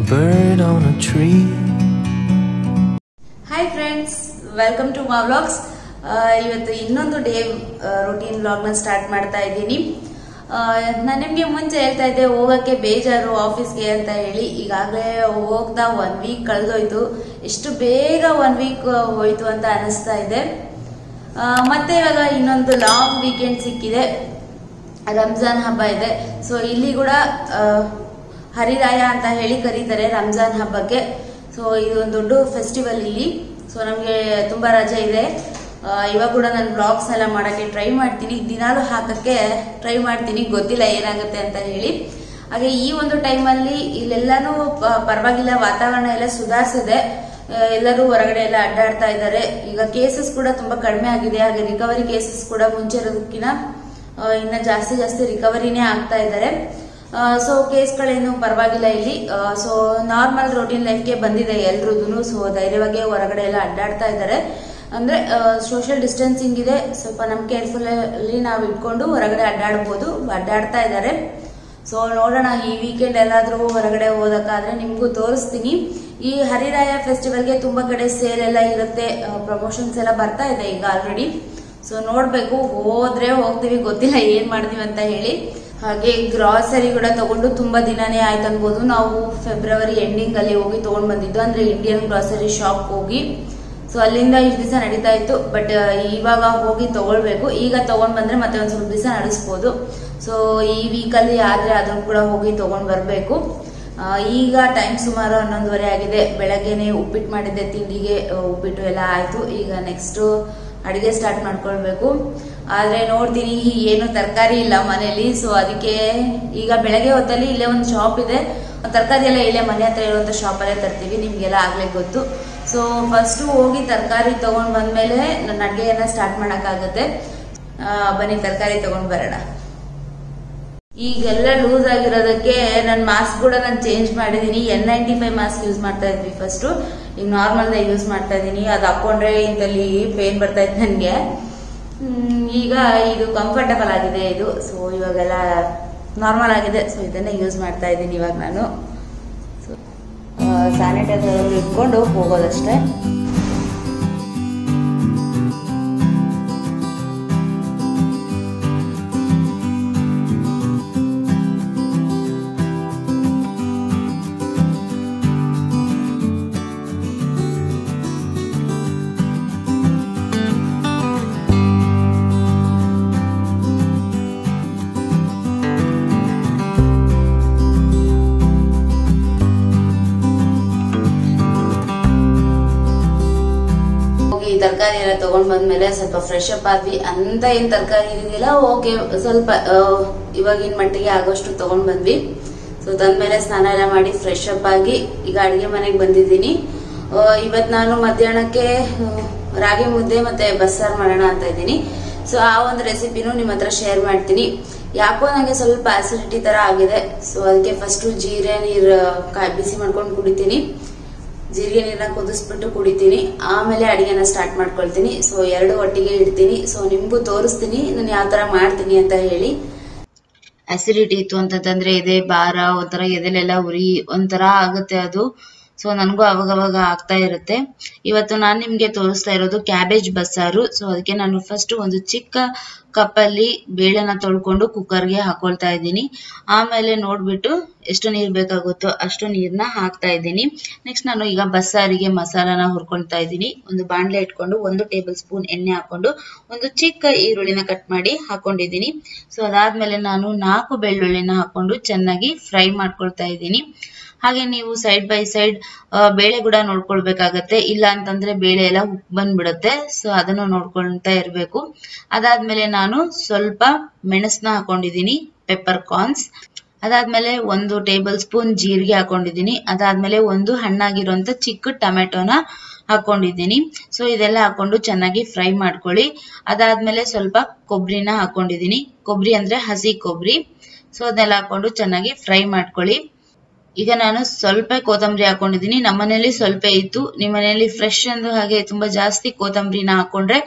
bird on a tree. Hi friends welcome to my vlogs ಇವತ್ತು ಇನ್ನೊಂದು day routine ವ್ಲಾಗ್ನ start ಮಾಡ್ತಾ ಇದ್ದೀನಿ ನಾನು ನಿಮಗೆ ಮುಂಚೆ ಹೇಳ್ತಾ ಇದ್ದೆ ಹೋಗೋಕ್ಕೆ ಬೇಜಾರು ಆಫೀಸ್ಗೆ ಅಂತ ಹೇಳಿ ಈಗಾಗಲೇ ಹೋಗ್ತಾ ಒನ್ ವೀಕ್ ಕಳೆದೋಯ್ತು ಎಷ್ಟು ಬೇಗ ಒನ್ ವೀಕ್ ಹೋಯ್ತು ಅಂತ ಅನಿಸ್ತಾ ಇದೆ ಆ, ಮತ್ತೆ ಇವಾಗ ಇನ್ನೊಂದು ಲಾಂಗ್ ವೀಕೆಂಡ್ ಸಿಕ್ಕಿದೆ ರಂಜಾನ್ ಹಬ್ಬ ಇದೆ ಸೊ ಇಲ್ಲಿ ಕೂಡ ಆ, ಹರಿರಾಯ ಅಂತ ಹೇಳಿ ಕರೀತಾರೆ ರಂಜಾನ್ ಹಬ್ಬಕ್ಕೆ ಸೊ ಇದು ಒಂದು ದೊಡ್ಡ ಫೆಸ್ಟಿವಲ್ ಇಲ್ಲಿ ಸೊ ನಮಗೆ ತುಂಬಾ ರಜೆ ಇದೆ ಆ, ಇವಾಗ ಕೂಡ ನಾನು ಬ್ಲಾಗ್ಸ್ ಎಲ್ಲ ಮಾಡೋಕ್ಕೆ ಟ್ರೈ ಮಾಡ್ತೀನಿ ದಿನಾಲು ಹಾಕಕ್ಕೆ ಟ್ರೈ ಮಾಡ್ತೀನಿ ಗೊತ್ತಿಲ್ಲ ಏನಾಗುತ್ತೆ ಅಂತ ಹೇಳಿ ಹಾಗೆ ಈ ಒಂದು ಟೈಮಲ್ಲಿ ಇಲ್ಲೆಲ್ಲಾನು ಪ- ಪರವಾಗಿಲ್ಲ ವಾತಾವರಣ ಎಲ್ಲ ಸುಧಾರಿಸಿದೆ ಆ, ಎಲ್ಲರೂ ಹೊರಗಡೆ ಎಲ್ಲ ಅಡ್ಡಾಡ್ತಾ ಇದ್ದಾರೆ ಈಗ ಕೇಸಸ್ ಕೂಡ ತುಂಬಾ ಕಡಿಮೆ ಆಗಿದೆ ಹಾಗೆ ರಿಕವರಿ ಕೇಸಸ್ ಕೂಡ ಮುಂಚೆ ಇರೋದಕ್ಕಿಂತ ಆ, ಇನ್ನ ಜಾಸ್ತಿ ಜಾಸ್ತಿ ರಿಕವರಿನೇ ಆಗ್ತಾ ಇದ್ದಾರೆ ಸೊ ಕೇಸ್ಗಳೇನು ಪರವಾಗಿಲ್ಲ ಇಲ್ಲಿ ಸೊ ನಾರ್ಮಲ್ ರೋಟೀನ್ ಲೈಫ್ಗೆ ಬಂದಿದೆ ಎಲ್ರದ್ದು ಸೊ ಧೈರ್ಯವಾಗಿ ಹೊರಗಡೆ ಎಲ್ಲ ಅಡ್ಡಾಡ್ತಾ ಇದ್ದಾರೆ ಅಂದ್ರೆ ಸೋಷಿಯಲ್ ಡಿಸ್ಟೆನ್ಸಿಂಗ್ ಇದೆ ಸ್ವಲ್ಪ ನಮ್ ಕೇರ್ಫುಲ್ ಅಲ್ಲಿ ನಾವು ಇಟ್ಕೊಂಡು ಹೊರಗಡೆ ಅಡ್ಡಾಡ್ಬೋದು ಅಡ್ಡಾಡ್ತಾ ಇದ್ದಾರೆ ಸೊ ನೋಡೋಣ ಈ ವೀಕೆಂಡ್ ಎಲ್ಲಾದ್ರೂ ಹೊರಗಡೆ ಹೋದಕ್ಕಾದ್ರೆ ನಿಮ್ಗೂ ತೋರಿಸ್ತೀನಿ ಈ ಹರಿರಾಯ ಫೆಸ್ಟಿವಲ್ಗೆ ತುಂಬಾ ಕಡೆ ಸೇಲ್ ಎಲ್ಲ ಇರುತ್ತೆ ಪ್ರಮೋಷನ್ಸ್ ಎಲ್ಲ ಬರ್ತಾ ಇದೆ ಈಗ ಆಲ್ರೆಡಿ ಸೊ ನೋಡ್ಬೇಕು ಹೋದ್ರೆ ಹೋಗ್ತೀವಿ ಗೊತ್ತಿಲ್ಲ ಏನ್ ಮಾಡ್ತೀವಿ ಅಂತ ಹೇಳಿ ಹಾಗೆ ಗ್ರಾಸರಿ ಕೂಡ ತಗೊಂಡು ತುಂಬಾ ದಿನಾನೇ ಆಯ್ತು ಅನ್ಬೋದು ನಾವು ಫೆಬ್ರವರಿ ಎಂಡಿಂಗ್ ಅಲ್ಲಿ ಹೋಗಿ ತಗೊಂಡ್ ಬಂದಿದ್ದು ಅಂದ್ರೆ ಇಂಡಿಯನ್ ಗ್ರಾಸರಿ ಶಾಪ್ ಹೋಗಿ ಸೊ ಅಲ್ಲಿಂದ ಇಷ್ಟು ದಿವಸ ನಡೀತಾ ಇತ್ತು ಬಟ್ ಇವಾಗ ಹೋಗಿ ತಗೊಳ್ಬೇಕು ಈಗ ತಗೊಂಡ್ ಬಂದ್ರೆ ಮತ್ತೆ ಒಂದ್ ಸ್ವಲ್ಪ ದಿವಸ ನಡೆಸ್ಬೋದು ಸೊ ಈ ವೀಕಲ್ಲಿ ಆದ್ರೆ ಅದನ್ನು ಕೂಡ ಹೋಗಿ ತಗೊಂಡ್ ಬರ್ಬೇಕು ಆ, ಈಗ ಟೈಮ್ ಸುಮಾರು ಹನ್ನೊಂದುವರೆ ಆಗಿದೆ ಬೆಳಗ್ಗೆನೆ ಉಪ್ಪಿಟ್ಟು ಮಾಡಿದ್ದೆ ತಿಂಡಿಗೆ ಆ, ಉಪ್ಪಿಟ್ಟು ಎಲ್ಲ ಆಯ್ತು ಈಗ ನೆಕ್ಸ್ಟ್ ಅಡಿಗೆ ಸ್ಟಾರ್ಟ್ ಮಾಡ್ಕೊಳ್ಬೇಕು ಆದ್ರೆ ನೋಡ್ತೀನಿ ಏನು ತರಕಾರಿ ಇಲ್ಲ ಮನೇಲಿ ಸೊ ಅದಕ್ಕೆ ಈಗ ಬೆಳಗ್ಗೆ ಹೊತ್ತಲ್ಲಿ ಇಲ್ಲೇ ಒಂದು ಶಾಪ್ ಇದೆ ತರಕಾರಿ ಎಲ್ಲ ಇಲ್ಲೇ ಮನೆ ಹತ್ರ ಇರುವಂತ ಶಾಪ್ ಅಲ್ಲೇ ತರ್ತೀವಿ ನಿಮ್ಗೆಲ್ಲ ಆಗ್ಲೇ ಗೊತ್ತು ಸೊ ಫಸ್ಟ್ ಹೋಗಿ ತರಕಾರಿ ತಗೊಂಡ್ ಬಂದ್ಮೇಲೆ ನನ್ನ ಅಡಿಗೆಯನ್ನ ಸ್ಟಾರ್ಟ್ ಮಾಡಕ್ಕಾಗತ್ತೆ ಆ, ಬನ್ನಿ ತರಕಾರಿ ತಗೊಂಡ್ ಬರೋಣ ಈಗೆಲ್ಲ ಲೂಸ್ ಆಗಿರೋದಕ್ಕೆ ನನ್ನ ಮಾಸ್ಕ್ ಕೂಡ ನಾನು ಚೇಂಜ್ ಮಾಡಿದೀನಿ N ninety five mask use ಮಾಡ್ತಾ ಇದ್ವಿ ಫಸ್ಟ್ ಈಗ ನಾರ್ಮಲ್ ಯೂಸ್ ಮಾಡ್ತಾ ಇದ್ದೀನಿ ಅದು ಹಾಕೊಂಡ್ರೆ ಇಂತಲ್ಲಿ ಪೇನ್ ಬರ್ತಾ ಇತ್ತು ನನಗೆ ಈಗ ಇದು ಕಂಫರ್ಟಬಲ್ ಆಗಿದೆ ಇದು ಸೊ ಇವಾಗೆಲ್ಲ ನಾರ್ಮಲ್ ಆಗಿದೆ ಸೊ ಇದನ್ನೇ ಯೂಸ್ ಮಾಡ್ತಾ ಇದ್ದೀನಿ ಇವಾಗ ನಾನು ಸೊ ಸ್ಯಾನಿಟೈಸರ್ ಇಟ್ಕೊಂಡು ಹೋಗೋದಷ್ಟೇ ಹೋಗಿ ತರಕಾರಿ ಎಲ್ಲ ತಗೊಂಡ್ ಬಂದ್ಮೇಲೆ ಸ್ವಲ್ಪ ಫ್ರೆಶ್ ಅಪ್ ಆದ್ವಿ ಅಂತ ಏನ್ ತರಕಾರಿ ಇದೆಯಲ್ಲ ಓಕೆ ಸ್ವಲ್ಪ ಆ, ಇವಾಗಿನ ಮಟ್ಟಿಗೆ ಆಗೋಷ್ಟು ತಗೊಂಡ್ ಬಂದ್ವಿ ಸೊ ತಂದ್ಮೇಲೆ ಸ್ನಾನ ಎಲ್ಲ ಮಾಡಿ ಫ್ರೆಶ್ ಅಪ್ ಆಗಿ ಈಗ ಅಡಿಗೆ ಮನೆಗೆ ಬಂದಿದ್ದೀನಿ ಆ, ಇವತ್ ನಾನು ಮಧ್ಯಾಹ್ನಕ್ಕೆ ಆ, ರಾಗಿ ಮುದ್ದೆ ಮತ್ತೆ ಬಸ್ಸಾರ್ ಮಾಡೋಣ ಅಂತ ಇದ್ದೀನಿ ಸೊ ಆ ಒಂದು ರೆಸಿಪಿನೂ ನಿಮ್ಮ ಹತ್ರ ಶೇರ್ ಮಾಡ್ತೀನಿ ಯಾಕೋ ನನಗೆ ಸ್ವಲ್ಪ ಆಸಿಡಿಟಿ ತರ ಆಗಿದೆ ಸೊ ಅದಕ್ಕೆ ಫಸ್ಟ್ ಜೀರೆ ನೀರು ಕಾಯಿ ಬಿಸಿ ಮಾಡ್ಕೊಂಡು ಕುಡಿತೀನಿ ಜೀರಿಗೆ ನೀರನ್ನ ಕುದಿಸ್ಬಿಟ್ಟು ಕುಡಿತೀನಿ ಆಮೇಲೆ ಅಡಿಗೆನ ಸ್ಟಾರ್ಟ್ ಮಾಡ್ಕೊಳ್ತೀನಿ ಸೊ ಎರಡು ಒಟ್ಟಿಗೆ ಇಡ್ತೀನಿ ಸೊ ನಿಮ್ಗೂ ತೋರಿಸ್ತೀನಿ ನಾನು ಯಾವ ತರ ಮಾಡ್ತೀನಿ ಅಂತ ಹೇಳಿ ಅಸಿಡಿಟಿ ಇತ್ತು ಅಂತಂದ್ರೆ ಎದೆ ಭಾರ ಒಂಥರ ಎದೆಲೆಲ್ಲ ಉರಿ ಒಂಥರ ಆಗುತ್ತೆ ಅದು ಸೊ ನನಗೂ ಅವಾಗವಾಗ ಆಗ್ತಾ ಇರುತ್ತೆ ಇವತ್ತು ನಾನು ನಿಮ್ಗೆ ತೋರಿಸ್ತಾ ಇರೋದು ಕ್ಯಾಬೇಜ್ ಬಸ್ಸಾರು ಸೊ ಅದಕ್ಕೆ ನಾನು ಫಸ್ಟ್ ಒಂದು ಚಿಕ್ಕ ಕಪ್ಪಲ್ಲಿ ಬೇಳೆನ ತೊಳ್ಕೊಂಡು ಕುಕ್ಕರ್ಗೆ ಹಾಕೊಳ್ತಾ ಇದ್ದೀನಿ ಆಮೇಲೆ ನೋಡ್ಬಿಟ್ಟು ಎಷ್ಟು ನೀರ್ ಬೇಕಾಗುತ್ತೋ ಅಷ್ಟು ನೀರ್ನ ಹಾಕ್ತಾ ಇದ್ದೀನಿ ನೆಕ್ಸ್ಟ್ ನಾನು ಈಗ ಬಸ್ಸಾರಿಗೆ ಮಸಾಲಾನ ಹುರ್ಕೊಳ್ತಾ ಇದ್ದೀನಿ ಒಂದು ಬಾಣಲೆ ಇಟ್ಕೊಂಡು ಒಂದು ಟೇಬಲ್ ಸ್ಪೂನ್ ಎಣ್ಣೆ ಹಾಕೊಂಡು ಒಂದು ಚಿಕ್ಕ ಈರುಳ್ಳಿನ ಕಟ್ ಮಾಡಿ ಹಾಕೊಂಡಿದ್ದೀನಿ ಸೊ ಅದಾದ್ಮೇಲೆ ನಾನು ನಾಲ್ಕು ಬೆಳ್ಳುಳ್ಳಿನ ಹಾಕೊಂಡು ಚೆನ್ನಾಗಿ ಫ್ರೈ ಮಾಡ್ಕೊಳ್ತಾ ಇದ್ದೀನಿ ಹಾಗೆ ನೀವು ಸೈಡ್ ಬೈ ಸೈಡ್ ಬೇಳೆ ಕೂಡ ನೋಡ್ಕೊಳ್ಬೇಕಾಗತ್ತೆ ಇಲ್ಲ ಅಂತಂದ್ರೆ ಬೇಳೆ ಎಲ್ಲ ಉಪ್ಪು ಬಂದ್ಬಿಡುತ್ತೆ ಸೊ ಅದನ್ನು ನೋಡ್ಕೊಳ್ತಾ ಇರ್ಬೇಕು ಅದಾದ್ಮೇಲೆ ನಾನು ಸ್ವಲ್ಪ ಮೆಣಸನ್ನ ಹಾಕೊಂಡಿದ್ದೀನಿ ಪೆಪ್ಪರ್ ಕಾರ್ನ್ಸ್ ಅದಾದ್ಮೇಲೆ ಒಂದು ಟೇಬಲ್ ಸ್ಪೂನ್ ಜೀರಿಗೆ ಹಾಕೊಂಡಿದ್ದೀನಿ ಅದಾದ್ಮೇಲೆ ಒಂದು ಹಣ್ಣಾಗಿರುವಂತ ಚಿಕ್ಕ ಟೊಮೆಟೊನ ಹಾಕೊಂಡಿದ್ದೀನಿ ಸೊ ಇದೆಲ್ಲ ಹಾಕೊಂಡು ಚೆನ್ನಾಗಿ ಫ್ರೈ ಮಾಡ್ಕೊಳ್ಳಿ ಅದಾದ್ಮೇಲೆ ಸ್ವಲ್ಪ ಕೊಬ್ಬರಿನ ಹಾಕೊಂಡಿದ್ದೀನಿ ಕೊಬ್ಬರಿ ಅಂದ್ರೆ ಹಸಿ ಕೊಬ್ಬರಿ ಸೊ ಅದನ್ನೆಲ್ಲ ಹಾಕೊಂಡು ಚೆನ್ನಾಗಿ ಫ್ರೈ ಮಾಡ್ಕೊಳ್ಳಿ ಈಗ ನಾನು ಸ್ವಲ್ಪ ಕೊತ್ತಂಬರಿ ಹಾಕೊಂಡಿದ್ದೀನಿ ನಮ್ಮನೇಲಿ ಸ್ವಲ್ಪ ಇತ್ತು ನಿಮ್ಮ ಮನೆಯಲ್ಲಿ ಫ್ರೆಶ್ ಅಂದು ಹಾಗೆ ತುಂಬಾ ಜಾಸ್ತಿ ಕೊತ್ತಂಬರಿನ ಹಾಕೊಂಡ್ರೆ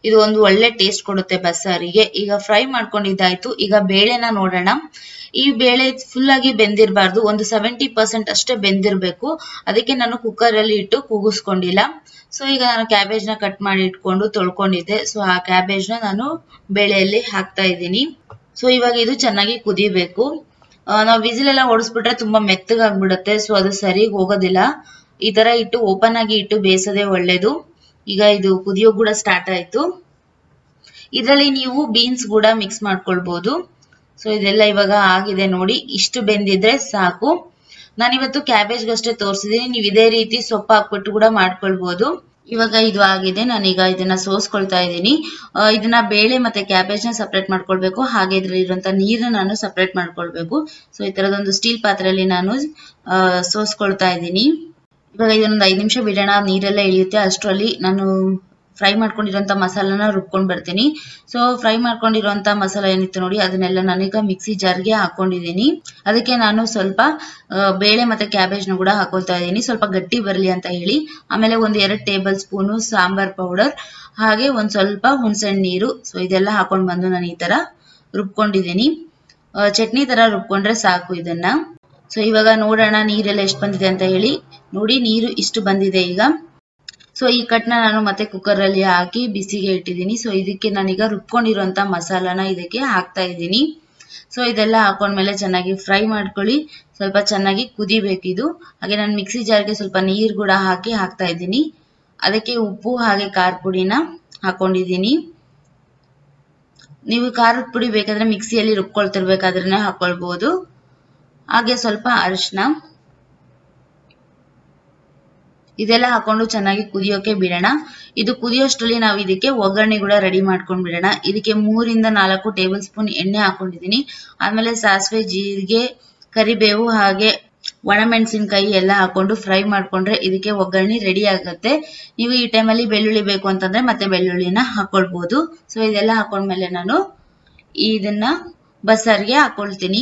ಇದು ಒಂದು ಒಳ್ಳೆ ಟೇಸ್ಟ್ ಕೊಡುತ್ತೆ ಬಸ್ಸಾರಿಗೆ ಈಗ ಫ್ರೈ ಮಾಡ್ಕೊಂಡಿದ್ದಾಯ್ತು ಈಗ ಬೇಳೆನ ನೋಡೋಣ ಈ ಬೇಳೆ ಫುಲ್ ಆಗಿ ಬೆಂದಿರಬಾರ್ದು ಒಂದು ಸೆವೆಂಟಿ ಪರ್ಸೆಂಟ್ ಅಷ್ಟೇ ಬೆಂದಿರಬೇಕು ಅದಕ್ಕೆ ನಾನು ಕುಕ್ಕರ್ ಅಲ್ಲಿ ಇಟ್ಟು ಕೂಗಿಸ್ಕೊಂಡಿಲ್ಲ ಸೊ ಈಗ ನಾನು ಕ್ಯಾಬೇಜ್ ನ ಕಟ್ ಮಾಡಿ ಇಟ್ಕೊಂಡು ತೊಳ್ಕೊಂಡಿದ್ದೆ ಸೊ ಆ ಕ್ಯಾಬೇಜ್ ನ ನಾನು ಬೇಳೆಯಲ್ಲಿ ಹಾಕ್ತಾ ಇದ್ದೀನಿ ಸೊ ಇವಾಗ ಇದು ಚೆನ್ನಾಗಿ ಕುದಿಬೇಕು ನಾವು ವಿಸಿಲ್ ಎಲ್ಲ ಓಡಿಸ್ಬಿಟ್ರೆ ತುಂಬಾ ಮೆತ್ತಗಾಗ್ಬಿಡುತ್ತೆ ಸೊ ಅದು ಸರಿಗ್ ಹೋಗೋದಿಲ್ಲ ಈ ತರ ಇಟ್ಟು ಓಪನ್ ಆಗಿ ಇಟ್ಟು ಬೇಯಿಸೋದೇ ಒಳ್ಳೇದು ಈಗ ಇದು ಕುದಿಯೋ ಕೂಡ ಸ್ಟಾರ್ಟ್ ಆಯ್ತು ಇದರಲ್ಲಿ ನೀವು ಬೀನ್ಸ್ ಕೂಡ ಮಿಕ್ಸ್ ಮಾಡ್ಕೊಳ್ಬಹುದು ಸೊ ಇದೆಲ್ಲ ಇವಾಗ ಆಗಿದೆ ನೋಡಿ ಇಷ್ಟು ಬೆಂದಿದ್ರೆ ಸಾಕು ನಾನಿವತ್ತು ಕ್ಯಾಬೇಜ್ಗಷ್ಟೇ ತೋರಿಸಿದೀನಿ ನೀವು ಇದೇ ರೀತಿ ಸೊಪ್ಪು ಹಾಕ್ಬಿಟ್ಟು ಕೂಡ ಮಾಡ್ಕೊಳ್ಬಹುದು ಇವಾಗ ಇದು ಆಗಿದೆ ನಾನೀಗ ಇದನ್ನ ಸೋಸ್ಕೊಳ್ತಾ ಇದ್ದೀನಿ ಇದನ್ನ ಬೇಳೆ ಮತ್ತೆ ಕ್ಯಾಬೇಜ್ ನ ಸಪ್ರೇಟ್ ಮಾಡ್ಕೊಳ್ಬೇಕು ಹಾಗೆ ಇದ್ರಲ್ಲಿ ಇರುವಂತ ನೀರನ್ನ ನಾನು ಸಪ್ರೇಟ್ ಮಾಡ್ಕೊಳ್ಬೇಕು ಸೊ ಈ ತರದೊಂದು ಸ್ಟೀಲ್ ಪಾತ್ರೆಯಲ್ಲಿ ನಾನು ಸೋಸ್ಕೊಳ್ತಾ ಇದ್ದೀನಿ ಇವಾಗ ಇದನ್ನೊಂದು ಐದು ನಿಮಿಷ ಬಿಡೋಣ ನೀರೆಲ್ಲ ಇಳಿಯುತ್ತೆ ಅಷ್ಟರಲ್ಲಿ ನಾನು ಫ್ರೈ ಮಾಡ್ಕೊಂಡಿರೋಂಥ ಮಸಾಲಾನ ರುಬ್ಕೊಂಡು ಬರ್ತೀನಿ ಸೊ ಫ್ರೈ ಮಾಡ್ಕೊಂಡಿರೋಂಥ ಮಸಾಲ ಏನಿತ್ತು ನೋಡಿ ಅದನ್ನೆಲ್ಲ ನಾನೀಗ ಮಿಕ್ಸಿ ಜಾರ್ಗೆ ಹಾಕೊಂಡಿದ್ದೀನಿ ಅದಕ್ಕೆ ನಾನು ಸ್ವಲ್ಪ ಬೇಳೆ ಮತ್ತೆ ಕ್ಯಾಬೇಜ್ನ ಕೂಡ ಹಾಕೊಳ್ತಾ ಇದ್ದೀನಿ ಸ್ವಲ್ಪ ಗಟ್ಟಿ ಬರಲಿ ಅಂತ ಹೇಳಿ ಆಮೇಲೆ ಒಂದು ಎರಡು ಟೇಬಲ್ ಸ್ಪೂನು ಸಾಂಬಾರ್ ಪೌಡರ್ ಹಾಗೆ ಒಂದು ಸ್ವಲ್ಪ ಹುಣಸೆಹಣ್ಣು ನೀರು ಸೊ ಇದೆಲ್ಲ ಹಾಕೊಂಡು ಬಂದು ನಾನು ಈ ತರ ರುಬ್ಕೊಂಡಿದ್ದೀನಿ ಚಟ್ನಿ ತರ ರುಬ್ಕೊಂಡ್ರೆ ಸಾಕು ಇದನ್ನ ಸೊ ಇವಾಗ ನೋಡೋಣ ನೀರೆಲ್ಲ ಎಷ್ಟು ಬಂದಿದೆ ಅಂತ ಹೇಳಿ ನೋಡಿ ನೀರು ಇಷ್ಟು ಬಂದಿದೆ ಈಗ ಸೊ ಈ ಕಟ್ನ ನಾನು ಮತ್ತೆ ಕುಕ್ಕರ್ ಅಲ್ಲಿ ಹಾಕಿ ಬಿಸಿಗೆ ಇಟ್ಟಿದ್ದೀನಿ ಸೊ ಇದಕ್ಕೆ ನಾನೀಗ ರುಬ್ಕೊಂಡಿರುವಂತ ಮಸಾಲಾನ ಇದಕ್ಕೆ ಹಾಕ್ತಾ ಇದ್ದೀನಿ ಸೊ ಇದೆಲ್ಲ ಹಾಕೊಂಡ್ಮೇಲೆ ಚೆನ್ನಾಗಿ ಫ್ರೈ ಮಾಡ್ಕೊಳ್ಳಿ ಸ್ವಲ್ಪ ಚೆನ್ನಾಗಿ ಕುದಿಬೇಕಿದು ಹಾಗೆ ನಾನು ಮಿಕ್ಸಿ ಜಾರ್ಗೆ ಸ್ವಲ್ಪ ನೀರು ಕೂಡ ಹಾಕಿ ಹಾಕ್ತಾ ಇದ್ದೀನಿ ಅದಕ್ಕೆ ಉಪ್ಪು ಹಾಗೆ ಖಾರ ಪುಡಿನ ಹಾಕೊಂಡಿದ್ದೀನಿ ನೀವು ಖಾರದ ಪುಡಿ ಬೇಕಾದ್ರೆ ಮಿಕ್ಸಿಯಲ್ಲಿ ರುಬ್ಕೊಳ್ತಿರ್ಬೇಕಾದ್ರೆ ಹಾಕೊಳ್ಬಹುದು ಹಾಗೆ ಸ್ವಲ್ಪ ಅರಿಶಿನ ಇದೆಲ್ಲ ಹಾಕೊಂಡು ಚೆನ್ನಾಗಿ ಕುದಿಯೋಕೆ ಬಿಡೋಣ ಇದು ಕುದಿಯೋಷ್ಟರಲ್ಲಿ ನಾವು ಇದಕ್ಕೆ ಒಗ್ಗರಣೆ ಕೂಡ ರೆಡಿ ಮಾಡ್ಕೊಂಡ್ ಬಿಡೋಣ ಇದಕ್ಕೆ ಮೂರಿಂದ ನಾಲ್ಕು ಟೇಬಲ್ ಸ್ಪೂನ್ ಎಣ್ಣೆ ಹಾಕೊಂಡಿದ್ದೀನಿ ಆಮೇಲೆ ಸಾಸಿವೆ ಜೀರಿಗೆ ಕರಿಬೇವು ಹಾಗೆ ಒಣಮೆಣಸಿನ್ಕಾಯಿ ಎಲ್ಲ ಹಾಕೊಂಡು ಫ್ರೈ ಮಾಡ್ಕೊಂಡ್ರೆ ಇದಕ್ಕೆ ಒಗ್ಗರಣೆ ರೆಡಿ ಆಗುತ್ತೆ ನೀವು ಈ ಟೈಮಲ್ಲಿ ಬೆಳ್ಳುಳ್ಳಿ ಬೇಕು ಅಂತಂದ್ರೆ ಮತ್ತೆ ಬೆಳ್ಳುಳ್ಳಿನ ಹಾಕೊಳ್ಬಹುದು ಸೊ ಇದೆಲ್ಲ ಹಾಕೊಂಡ್ಮೇಲೆ ನಾನು ಇದನ್ನ ಬಸ್ಸಾರಿಗೆ ಹಾಕೊಳ್ತೀನಿ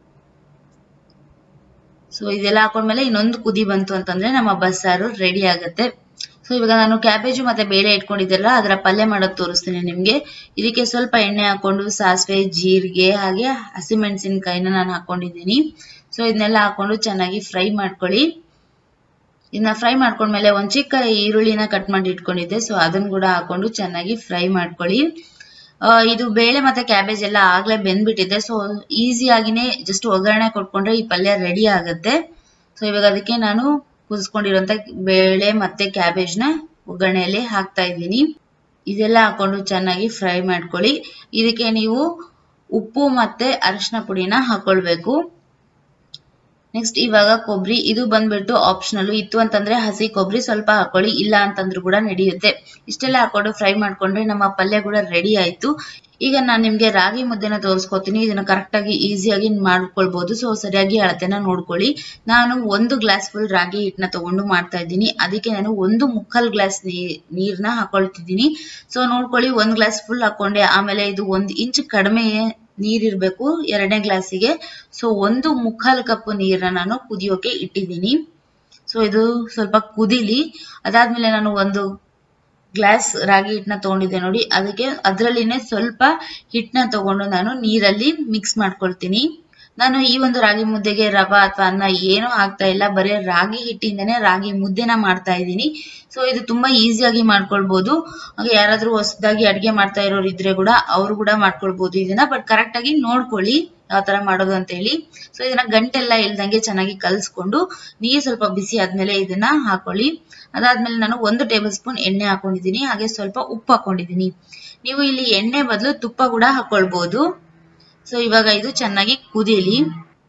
ಸೊ ಇದೆಲ್ಲ ಹಾಕೊಂಡ್ಮೇಲೆ ಇನ್ನೊಂದು ಕುದಿ ಬಂತು ಅಂತಂದ್ರೆ ನಮ್ಮ ಬಸ್ಸಾರು ರೆಡಿ ಆಗುತ್ತೆ ಸೊ ಇವಾಗ ನಾನು ಕ್ಯಾಬೇಜು ಮತ್ತೆ ಬೇಳೆ ಇಟ್ಕೊಂಡಿದ್ದೆಲ್ಲ ಅದರ ಪಲ್ಯ ಮಾಡೋದು ತೋರಿಸ್ತೀನಿ ನಿಮ್ಗೆ ಇದಕ್ಕೆ ಸ್ವಲ್ಪ ಎಣ್ಣೆ ಹಾಕೊಂಡು ಸಾಸಿವೆ ಜೀರಿಗೆ ಹಾಗೆ ಹಸಿಮೆಣಸಿನಕಾಯಿನ ನಾನು ಹಾಕೊಂಡಿದ್ದೀನಿ ಸೊ ಇದನ್ನೆಲ್ಲ ಹಾಕೊಂಡು ಚೆನ್ನಾಗಿ ಫ್ರೈ ಮಾಡ್ಕೊಳ್ಳಿ ಇದನ್ನ ಫ್ರೈ ಮಾಡ್ಕೊಂಡ್ಮೇಲೆ ಒಂದ್ ಚಿಕ್ಕ ಈರುಳ್ಳಿನ ಕಟ್ ಮಾಡಿ ಇಟ್ಕೊಂಡಿದ್ದೆ ಸೊ ಅದನ್ನ ಕೂಡ ಹಾಕೊಂಡು ಚೆನ್ನಾಗಿ ಫ್ರೈ ಮಾಡ್ಕೊಳ್ಳಿ ಇದು ಬೇಳೆ ಮತ್ತೆ ಕ್ಯಾಬೇಜ್ ಎಲ್ಲ ಆಗ್ಲೇ ಬೆಂದ್ಬಿಟ್ಟಿದೆ ಸೊ ಈಸಿಯಾಗಿನೇ ಜಸ್ಟ್ ಒಗ್ಗರಣೆ ಕೊಟ್ಕೊಂಡ್ರೆ ಈ ಪಲ್ಯ ರೆಡಿ ಆಗುತ್ತೆ ಸೊ ಇವಾಗ ಅದಕ್ಕೆ ನಾನು ಕುದಿಸ್ಕೊಂಡಿರೋಂಥ ಬೇಳೆ ಮತ್ತೆ ಕ್ಯಾಬೇಜ್ನ ಒಗ್ಗರಣೆಯಲ್ಲಿ ಹಾಕ್ತಾ ಇದ್ದೀನಿ ಇದೆಲ್ಲ ಹಾಕೊಂಡು ಚೆನ್ನಾಗಿ ಫ್ರೈ ಮಾಡ್ಕೊಳ್ಳಿ ಇದಕ್ಕೆ ನೀವು ಉಪ್ಪು ಮತ್ತೆ ಅರಿಶಿನ ಪುಡಿನ ಹಾಕೊಳ್ಬೇಕು ನೆಕ್ಸ್ಟ್ ಇವಾಗ ಕೊಬ್ಬರಿ ಇದು ಬಂದ್ಬಿಟ್ಟು ಆಪ್ಷನಲ್ ಇತ್ತು ಅಂತಂದ್ರೆ ಹಸಿ ಕೊಬ್ಬರಿ ಸ್ವಲ್ಪ ಹಾಕೊಳ್ಳಿ ಇಲ್ಲ ಅಂತಂದ್ರೂ ಕೂಡ ನಡೆಯುತ್ತೆ ಇಷ್ಟೆಲ್ಲ ಹಾಕೊಂಡು ಫ್ರೈ ಮಾಡ್ಕೊಂಡ್ರೆ ನಮ್ಮ ಪಲ್ಯ ಕೂಡ ರೆಡಿ ಆಯ್ತು ಈಗ ನಾನು ನಿಮ್ಗೆ ರಾಗಿ ಮುದ್ದೆನ ತೋರಿಸ್ಕೊತೀನಿ ಇದನ್ನ ಕರೆಕ್ಟ್ ಆಗಿ ಈಸಿಯಾಗಿ ಮಾಡ್ಕೊಳ್ಬಹುದು ಸೊ ಸರಿಯಾಗಿ ಅಳತೆನ ನೋಡ್ಕೊಳ್ಳಿ ನಾನು ಒಂದು ಗ್ಲಾಸ್ ಫುಲ್ ರಾಗಿ ಹಿಟ್ಟನ್ನ ತಗೊಂಡು ಮಾಡ್ತಾ ಇದ್ದೀನಿ ಅದಕ್ಕೆ ನಾನು ಒಂದು ಮುಕ್ಕಾಲ್ ಗ್ಲಾಸ್ ನೀರ್ನ ಹಾಕೊಳ್ತಿದ್ದೀನಿ ಸೊ ನೋಡ್ಕೊಳ್ಳಿ ಒಂದ್ ಗ್ಲಾಸ್ ಫುಲ್ ಹಾಕೊಂಡೆ ಆಮೇಲೆ ಇದು ಒಂದ್ ಇಂಚ್ ಕಡಿಮೆ ನೀರಿರ್ಬೇಕು ಎರಡನೇ ಗ್ಲಾಸಿಗೆ ಸೊ ಒಂದು ಮುಕ್ಕಾಲು ಕಪ್ ನೀರನ್ನ ನಾನು ಕುದಿಯೋಕೆ ಇಟ್ಟಿದ್ದೀನಿ ಸೊ ಇದು ಸ್ವಲ್ಪ ಕುದಿಲಿ ಅದಾದ್ಮೇಲೆ ನಾನು ಒಂದು ಗ್ಲಾಸ್ ರಾಗಿ ಹಿಟ್ಟನ್ನ ತಗೊಂಡಿದ್ದೆ ನೋಡಿ ಅದಕ್ಕೆ ಅದರಲ್ಲಿನೇ ಸ್ವಲ್ಪ ಹಿಟ್ಟನ್ನ ತಗೊಂಡು ನಾನು ನೀರಲ್ಲಿ ಮಿಕ್ಸ್ ಮಾಡ್ಕೊಳ್ತೀನಿ ನಾನು ಈ ಒಂದು ರಾಗಿ ಮುದ್ದೆಗೆ ರವಾ ಅಥವಾ ಅನ್ನ ಏನೂ ಹಾಕ್ತಾ ಇಲ್ಲ ಬರೀ ರಾಗಿ ಹಿಟ್ಟಿಂದನೇ ರಾಗಿ ಮುದ್ದೆನ ಮಾಡ್ತಾ ಇದ್ದೀನಿ ಸೊ ಇದು ತುಂಬಾ ಈಸಿಯಾಗಿ ಮಾಡ್ಕೊಳ್ಬಹುದು ಹಾಗೆ ಯಾರಾದ್ರೂ ಹೊಸದಾಗಿ ಅಡ್ಗೆ ಮಾಡ್ತಾ ಇರೋರು ಇದ್ರೆ ಕೂಡ ಅವರು ಕೂಡ ಮಾಡ್ಕೊಳ್ಬಹುದು ಇದನ್ನ ಬಟ್ ಕರೆಕ್ಟ್ ಆಗಿ ನೋಡ್ಕೊಳ್ಳಿ ಯಾವ ತರ ಮಾಡೋದು ಅಂತ ಹೇಳಿ ಸೊ ಇದನ್ನ ಗಂಟೆಲ್ಲ ಇಲ್ದಂಗೆ ಚೆನ್ನಾಗಿ ಕಲ್ಸ್ಕೊಂಡು ನೀರು ಸ್ವಲ್ಪ ಬಿಸಿ ಆದ್ಮೇಲೆ ಇದನ್ನ ಹಾಕೊಳ್ಳಿ ಅದಾದ್ಮೇಲೆ ನಾನು ಒಂದು ಟೇಬಲ್ ಸ್ಪೂನ್ ಎಣ್ಣೆ ಹಾಕೊಂಡಿದ್ದೀನಿ ಹಾಗೆ ಸ್ವಲ್ಪ ಉಪ್ಪು ಹಾಕೊಂಡಿದ್ದೀನಿ ನೀವು ಇಲ್ಲಿ ಎಣ್ಣೆ ಬದಲು ತುಪ್ಪ ಕೂಡ ಹಾಕೊಳ್ಬಹುದು ಸೊ ಇವಾಗ ಇದು ಚೆನ್ನಾಗಿ ಕುದೀಲಿ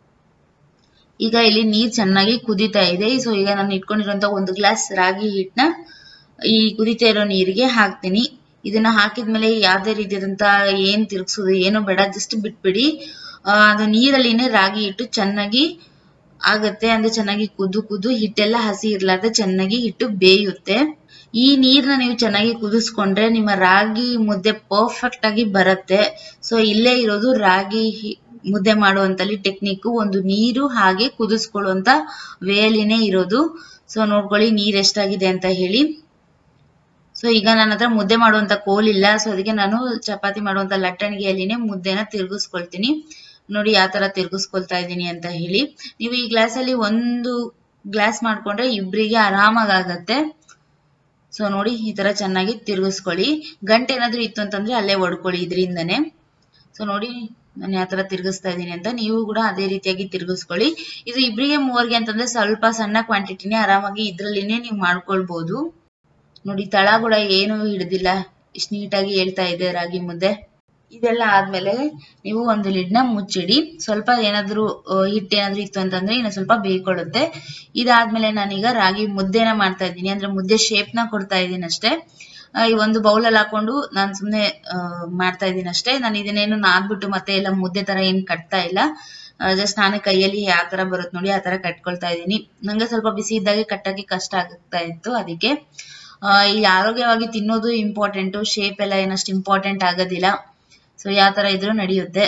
ಈಗ ಇಲ್ಲಿ ನೀರ್ ಚೆನ್ನಾಗಿ ಕುದೀತಾ ಇದೆ ಸೊ ಈಗ ನಾನು ಇಟ್ಕೊಂಡಿರುವಂತ ಒಂದು ಗ್ಲಾಸ್ ರಾಗಿ ಹಿಟ್ಟನ್ನ ಈ ಕುದಿತಾ ಇರೋ ನೀರಿಗೆ ಹಾಕ್ತೀನಿ ಇದನ್ನ ಹಾಕಿದ್ಮೇಲೆ ಯಾವ್ದೇ ರೀತಿಯಾದಂತ ಏನ್ ತಿರ್ಗ್ಸೋದು ಏನು ಬೇಡ ಜಸ್ಟ್ ಬಿಟ್ಬಿಡಿ ಅದು ನೀರಲ್ಲಿನೇ ರಾಗಿ ಹಿಟ್ಟು ಚೆನ್ನಾಗಿ ಆಗತ್ತೆ ಅಂದ್ರೆ ಚೆನ್ನಾಗಿ ಕುದು ಕುದು ಹಿಟ್ಟೆಲ್ಲ ಹಸಿ ಇರ್ಲಾರ್ದೆ ಚೆನ್ನಾಗಿ ಹಿಟ್ಟು ಬೇಯುತ್ತೆ ಈ ನೀರ್ನ ನೀವು ಚೆನ್ನಾಗಿ ಕುದಿಸ್ಕೊಂಡ್ರೆ ನಿಮ್ಮ ರಾಗಿ ಮುದ್ದೆ ಪರ್ಫೆಕ್ಟ್ ಆಗಿ ಬರುತ್ತೆ ಸೊ ಇಲ್ಲೇ ಇರೋದು ರಾಗಿ ಮುದ್ದೆ ಮಾಡುವಂತಲ್ಲಿ ಟೆಕ್ನಿಕ್ ಒಂದು ನೀರು ಹಾಗೆ ಕುದಿಸ್ಕೊಳ್ಳುವಂತ ವೇಲಿನೇ ಇರೋದು ಸೊ ನೋಡ್ಕೊಳ್ಳಿ ನೀರ್ ಎಷ್ಟಾಗಿದೆ ಅಂತ ಹೇಳಿ ಸೊ ಈಗ ನನ್ನ ಹತ್ರ ಮುದ್ದೆ ಮಾಡುವಂತ ಕೋಲಿಲ್ಲ ಸೊ ಅದಕ್ಕೆ ನಾನು ಚಪಾತಿ ಮಾಡುವಂತ ಲಟ್ಟಣಿಗೆಯಲ್ಲಿನೇ ಮುದ್ದೆನ ತಿರುಗಿಸ್ಕೊಳ್ತೀನಿ ನೋಡಿ ಯಾವ ತರ ತಿರುಗಿಸ್ಕೊಳ್ತಾ ಇದ್ದೀನಿ ಅಂತ ಹೇಳಿ ನೀವು ಈ ಗ್ಲಾಸ್ ಅಲ್ಲಿ ಒಂದು ಗ್ಲಾಸ್ ಮಾಡ್ಕೊಂಡ್ರೆ ಇಬ್ರಿಗೆ ಆರಾಮಾಗಿ ಆಗತ್ತೆ ಸೊ ನೋಡಿ ಈ ತರ ಚೆನ್ನಾಗಿ ತಿರುಗಿಸ್ಕೊಳ್ಳಿ ಗಂಟೆ ಏನಾದ್ರೂ ಇತ್ತು ಅಂತಂದ್ರೆ ಅಲ್ಲೇ ಹೊಡ್ಕೊಳ್ಳಿ ಇದರಿಂದನೇ ಸೊ ನೋಡಿ ನಾನು ಯಾವ ತರ ತಿರುಗಿಸ್ತಾ ಇದ್ದೀನಿ ಅಂತ ನೀವು ಕೂಡ ಅದೇ ರೀತಿಯಾಗಿ ತಿರುಗಿಸ್ಕೊಳ್ಳಿ ಇದು ಇಬ್ರಿಗೆ ಮೂವರ್ಗೆ ಅಂತಂದ್ರೆ ಸ್ವಲ್ಪ ಸಣ್ಣ ಕ್ವಾಂಟಿಟಿನೇ ಆರಾಮಾಗಿ ಇದ್ರಲ್ಲಿನೇ ನೀವು ಮಾಡ್ಕೊಳ್ಬಹುದು ನೋಡಿ ತಳ ಕೂಡ ಏನು ಹಿಡ್ದಿಲ್ಲ ಇಷ್ಟು ನೀಟಾಗಿ ಹೇಳ್ತಾ ಇದೆ ರಾಗಿ ಮುದ್ದೆ ಇದೆಲ್ಲ ಆದ್ಮೇಲೆ ನೀವು ಒಂದು ಲಿಡ್ನ ಮುಚ್ಚಿಡಿ ಸ್ವಲ್ಪ ಏನಾದ್ರೂ ಹಿಟ್ಟು ಏನಾದ್ರೂ ಇತ್ತು ಅಂತಂದ್ರೆ ಇನ್ನು ಸ್ವಲ್ಪ ಬೇಯ್ಕೊಳ್ಳುತ್ತೆ ಇದಾದ್ಮೇಲೆ ನಾನೀಗ ರಾಗಿ ಮುದ್ದೆನ ಮಾಡ್ತಾ ಇದ್ದೀನಿ ಅಂದ್ರೆ ಮುದ್ದೆ ಶೇಪ್ ನ ಕೊಡ್ತಾ ಇದ್ದೀನಿ ಅಷ್ಟೇ ಆ, ಈ ಒಂದು ಬೌಲ್ ಅಲ್ಲಿ ಹಾಕೊಂಡು ನಾನು ಸುಮ್ನೆ ಆ, ಮಾಡ್ತಾ ಇದ್ದೀನಿ ಅಷ್ಟೇ ನಾನು ಇದನ್ನೇನು ನಾದ್ಬಿಟ್ಟು ಮತ್ತೆ ಎಲ್ಲ ಮುದ್ದೆ ತರ ಏನ್ ಕಟ್ತಾ ಇಲ್ಲ ಜಸ್ಟ್ ನಾನೇ ಕೈಯಲ್ಲಿ ಯಾವ ತರ ಬರುತ್ತೆ ನೋಡಿ ಆ ತರ ಕಟ್ಕೊಳ್ತಾ ಇದ್ದೀನಿ ನಂಗೆ ಸ್ವಲ್ಪ ಬಿಸಿ ಇದ್ದಾಗೆ ಕಟ್ಟಕ್ಕೆ ಕಷ್ಟ ಆಗ್ತಾ ಇತ್ತು ಅದಕ್ಕೆ ಆ, ಈ ಆರೋಗ್ಯವಾಗಿ ತಿನ್ನೋದು ಇಂಪಾರ್ಟೆಂಟ್ ಶೇಪ್ ಎಲ್ಲ ಏನಷ್ಟು ಇಂಪಾರ್ಟೆಂಟ್ ಆಗೋದಿಲ್ಲ ಸೊ ಯಾವ ತರ ಇದ್ರೂ ನಡೆಯುತ್ತೆ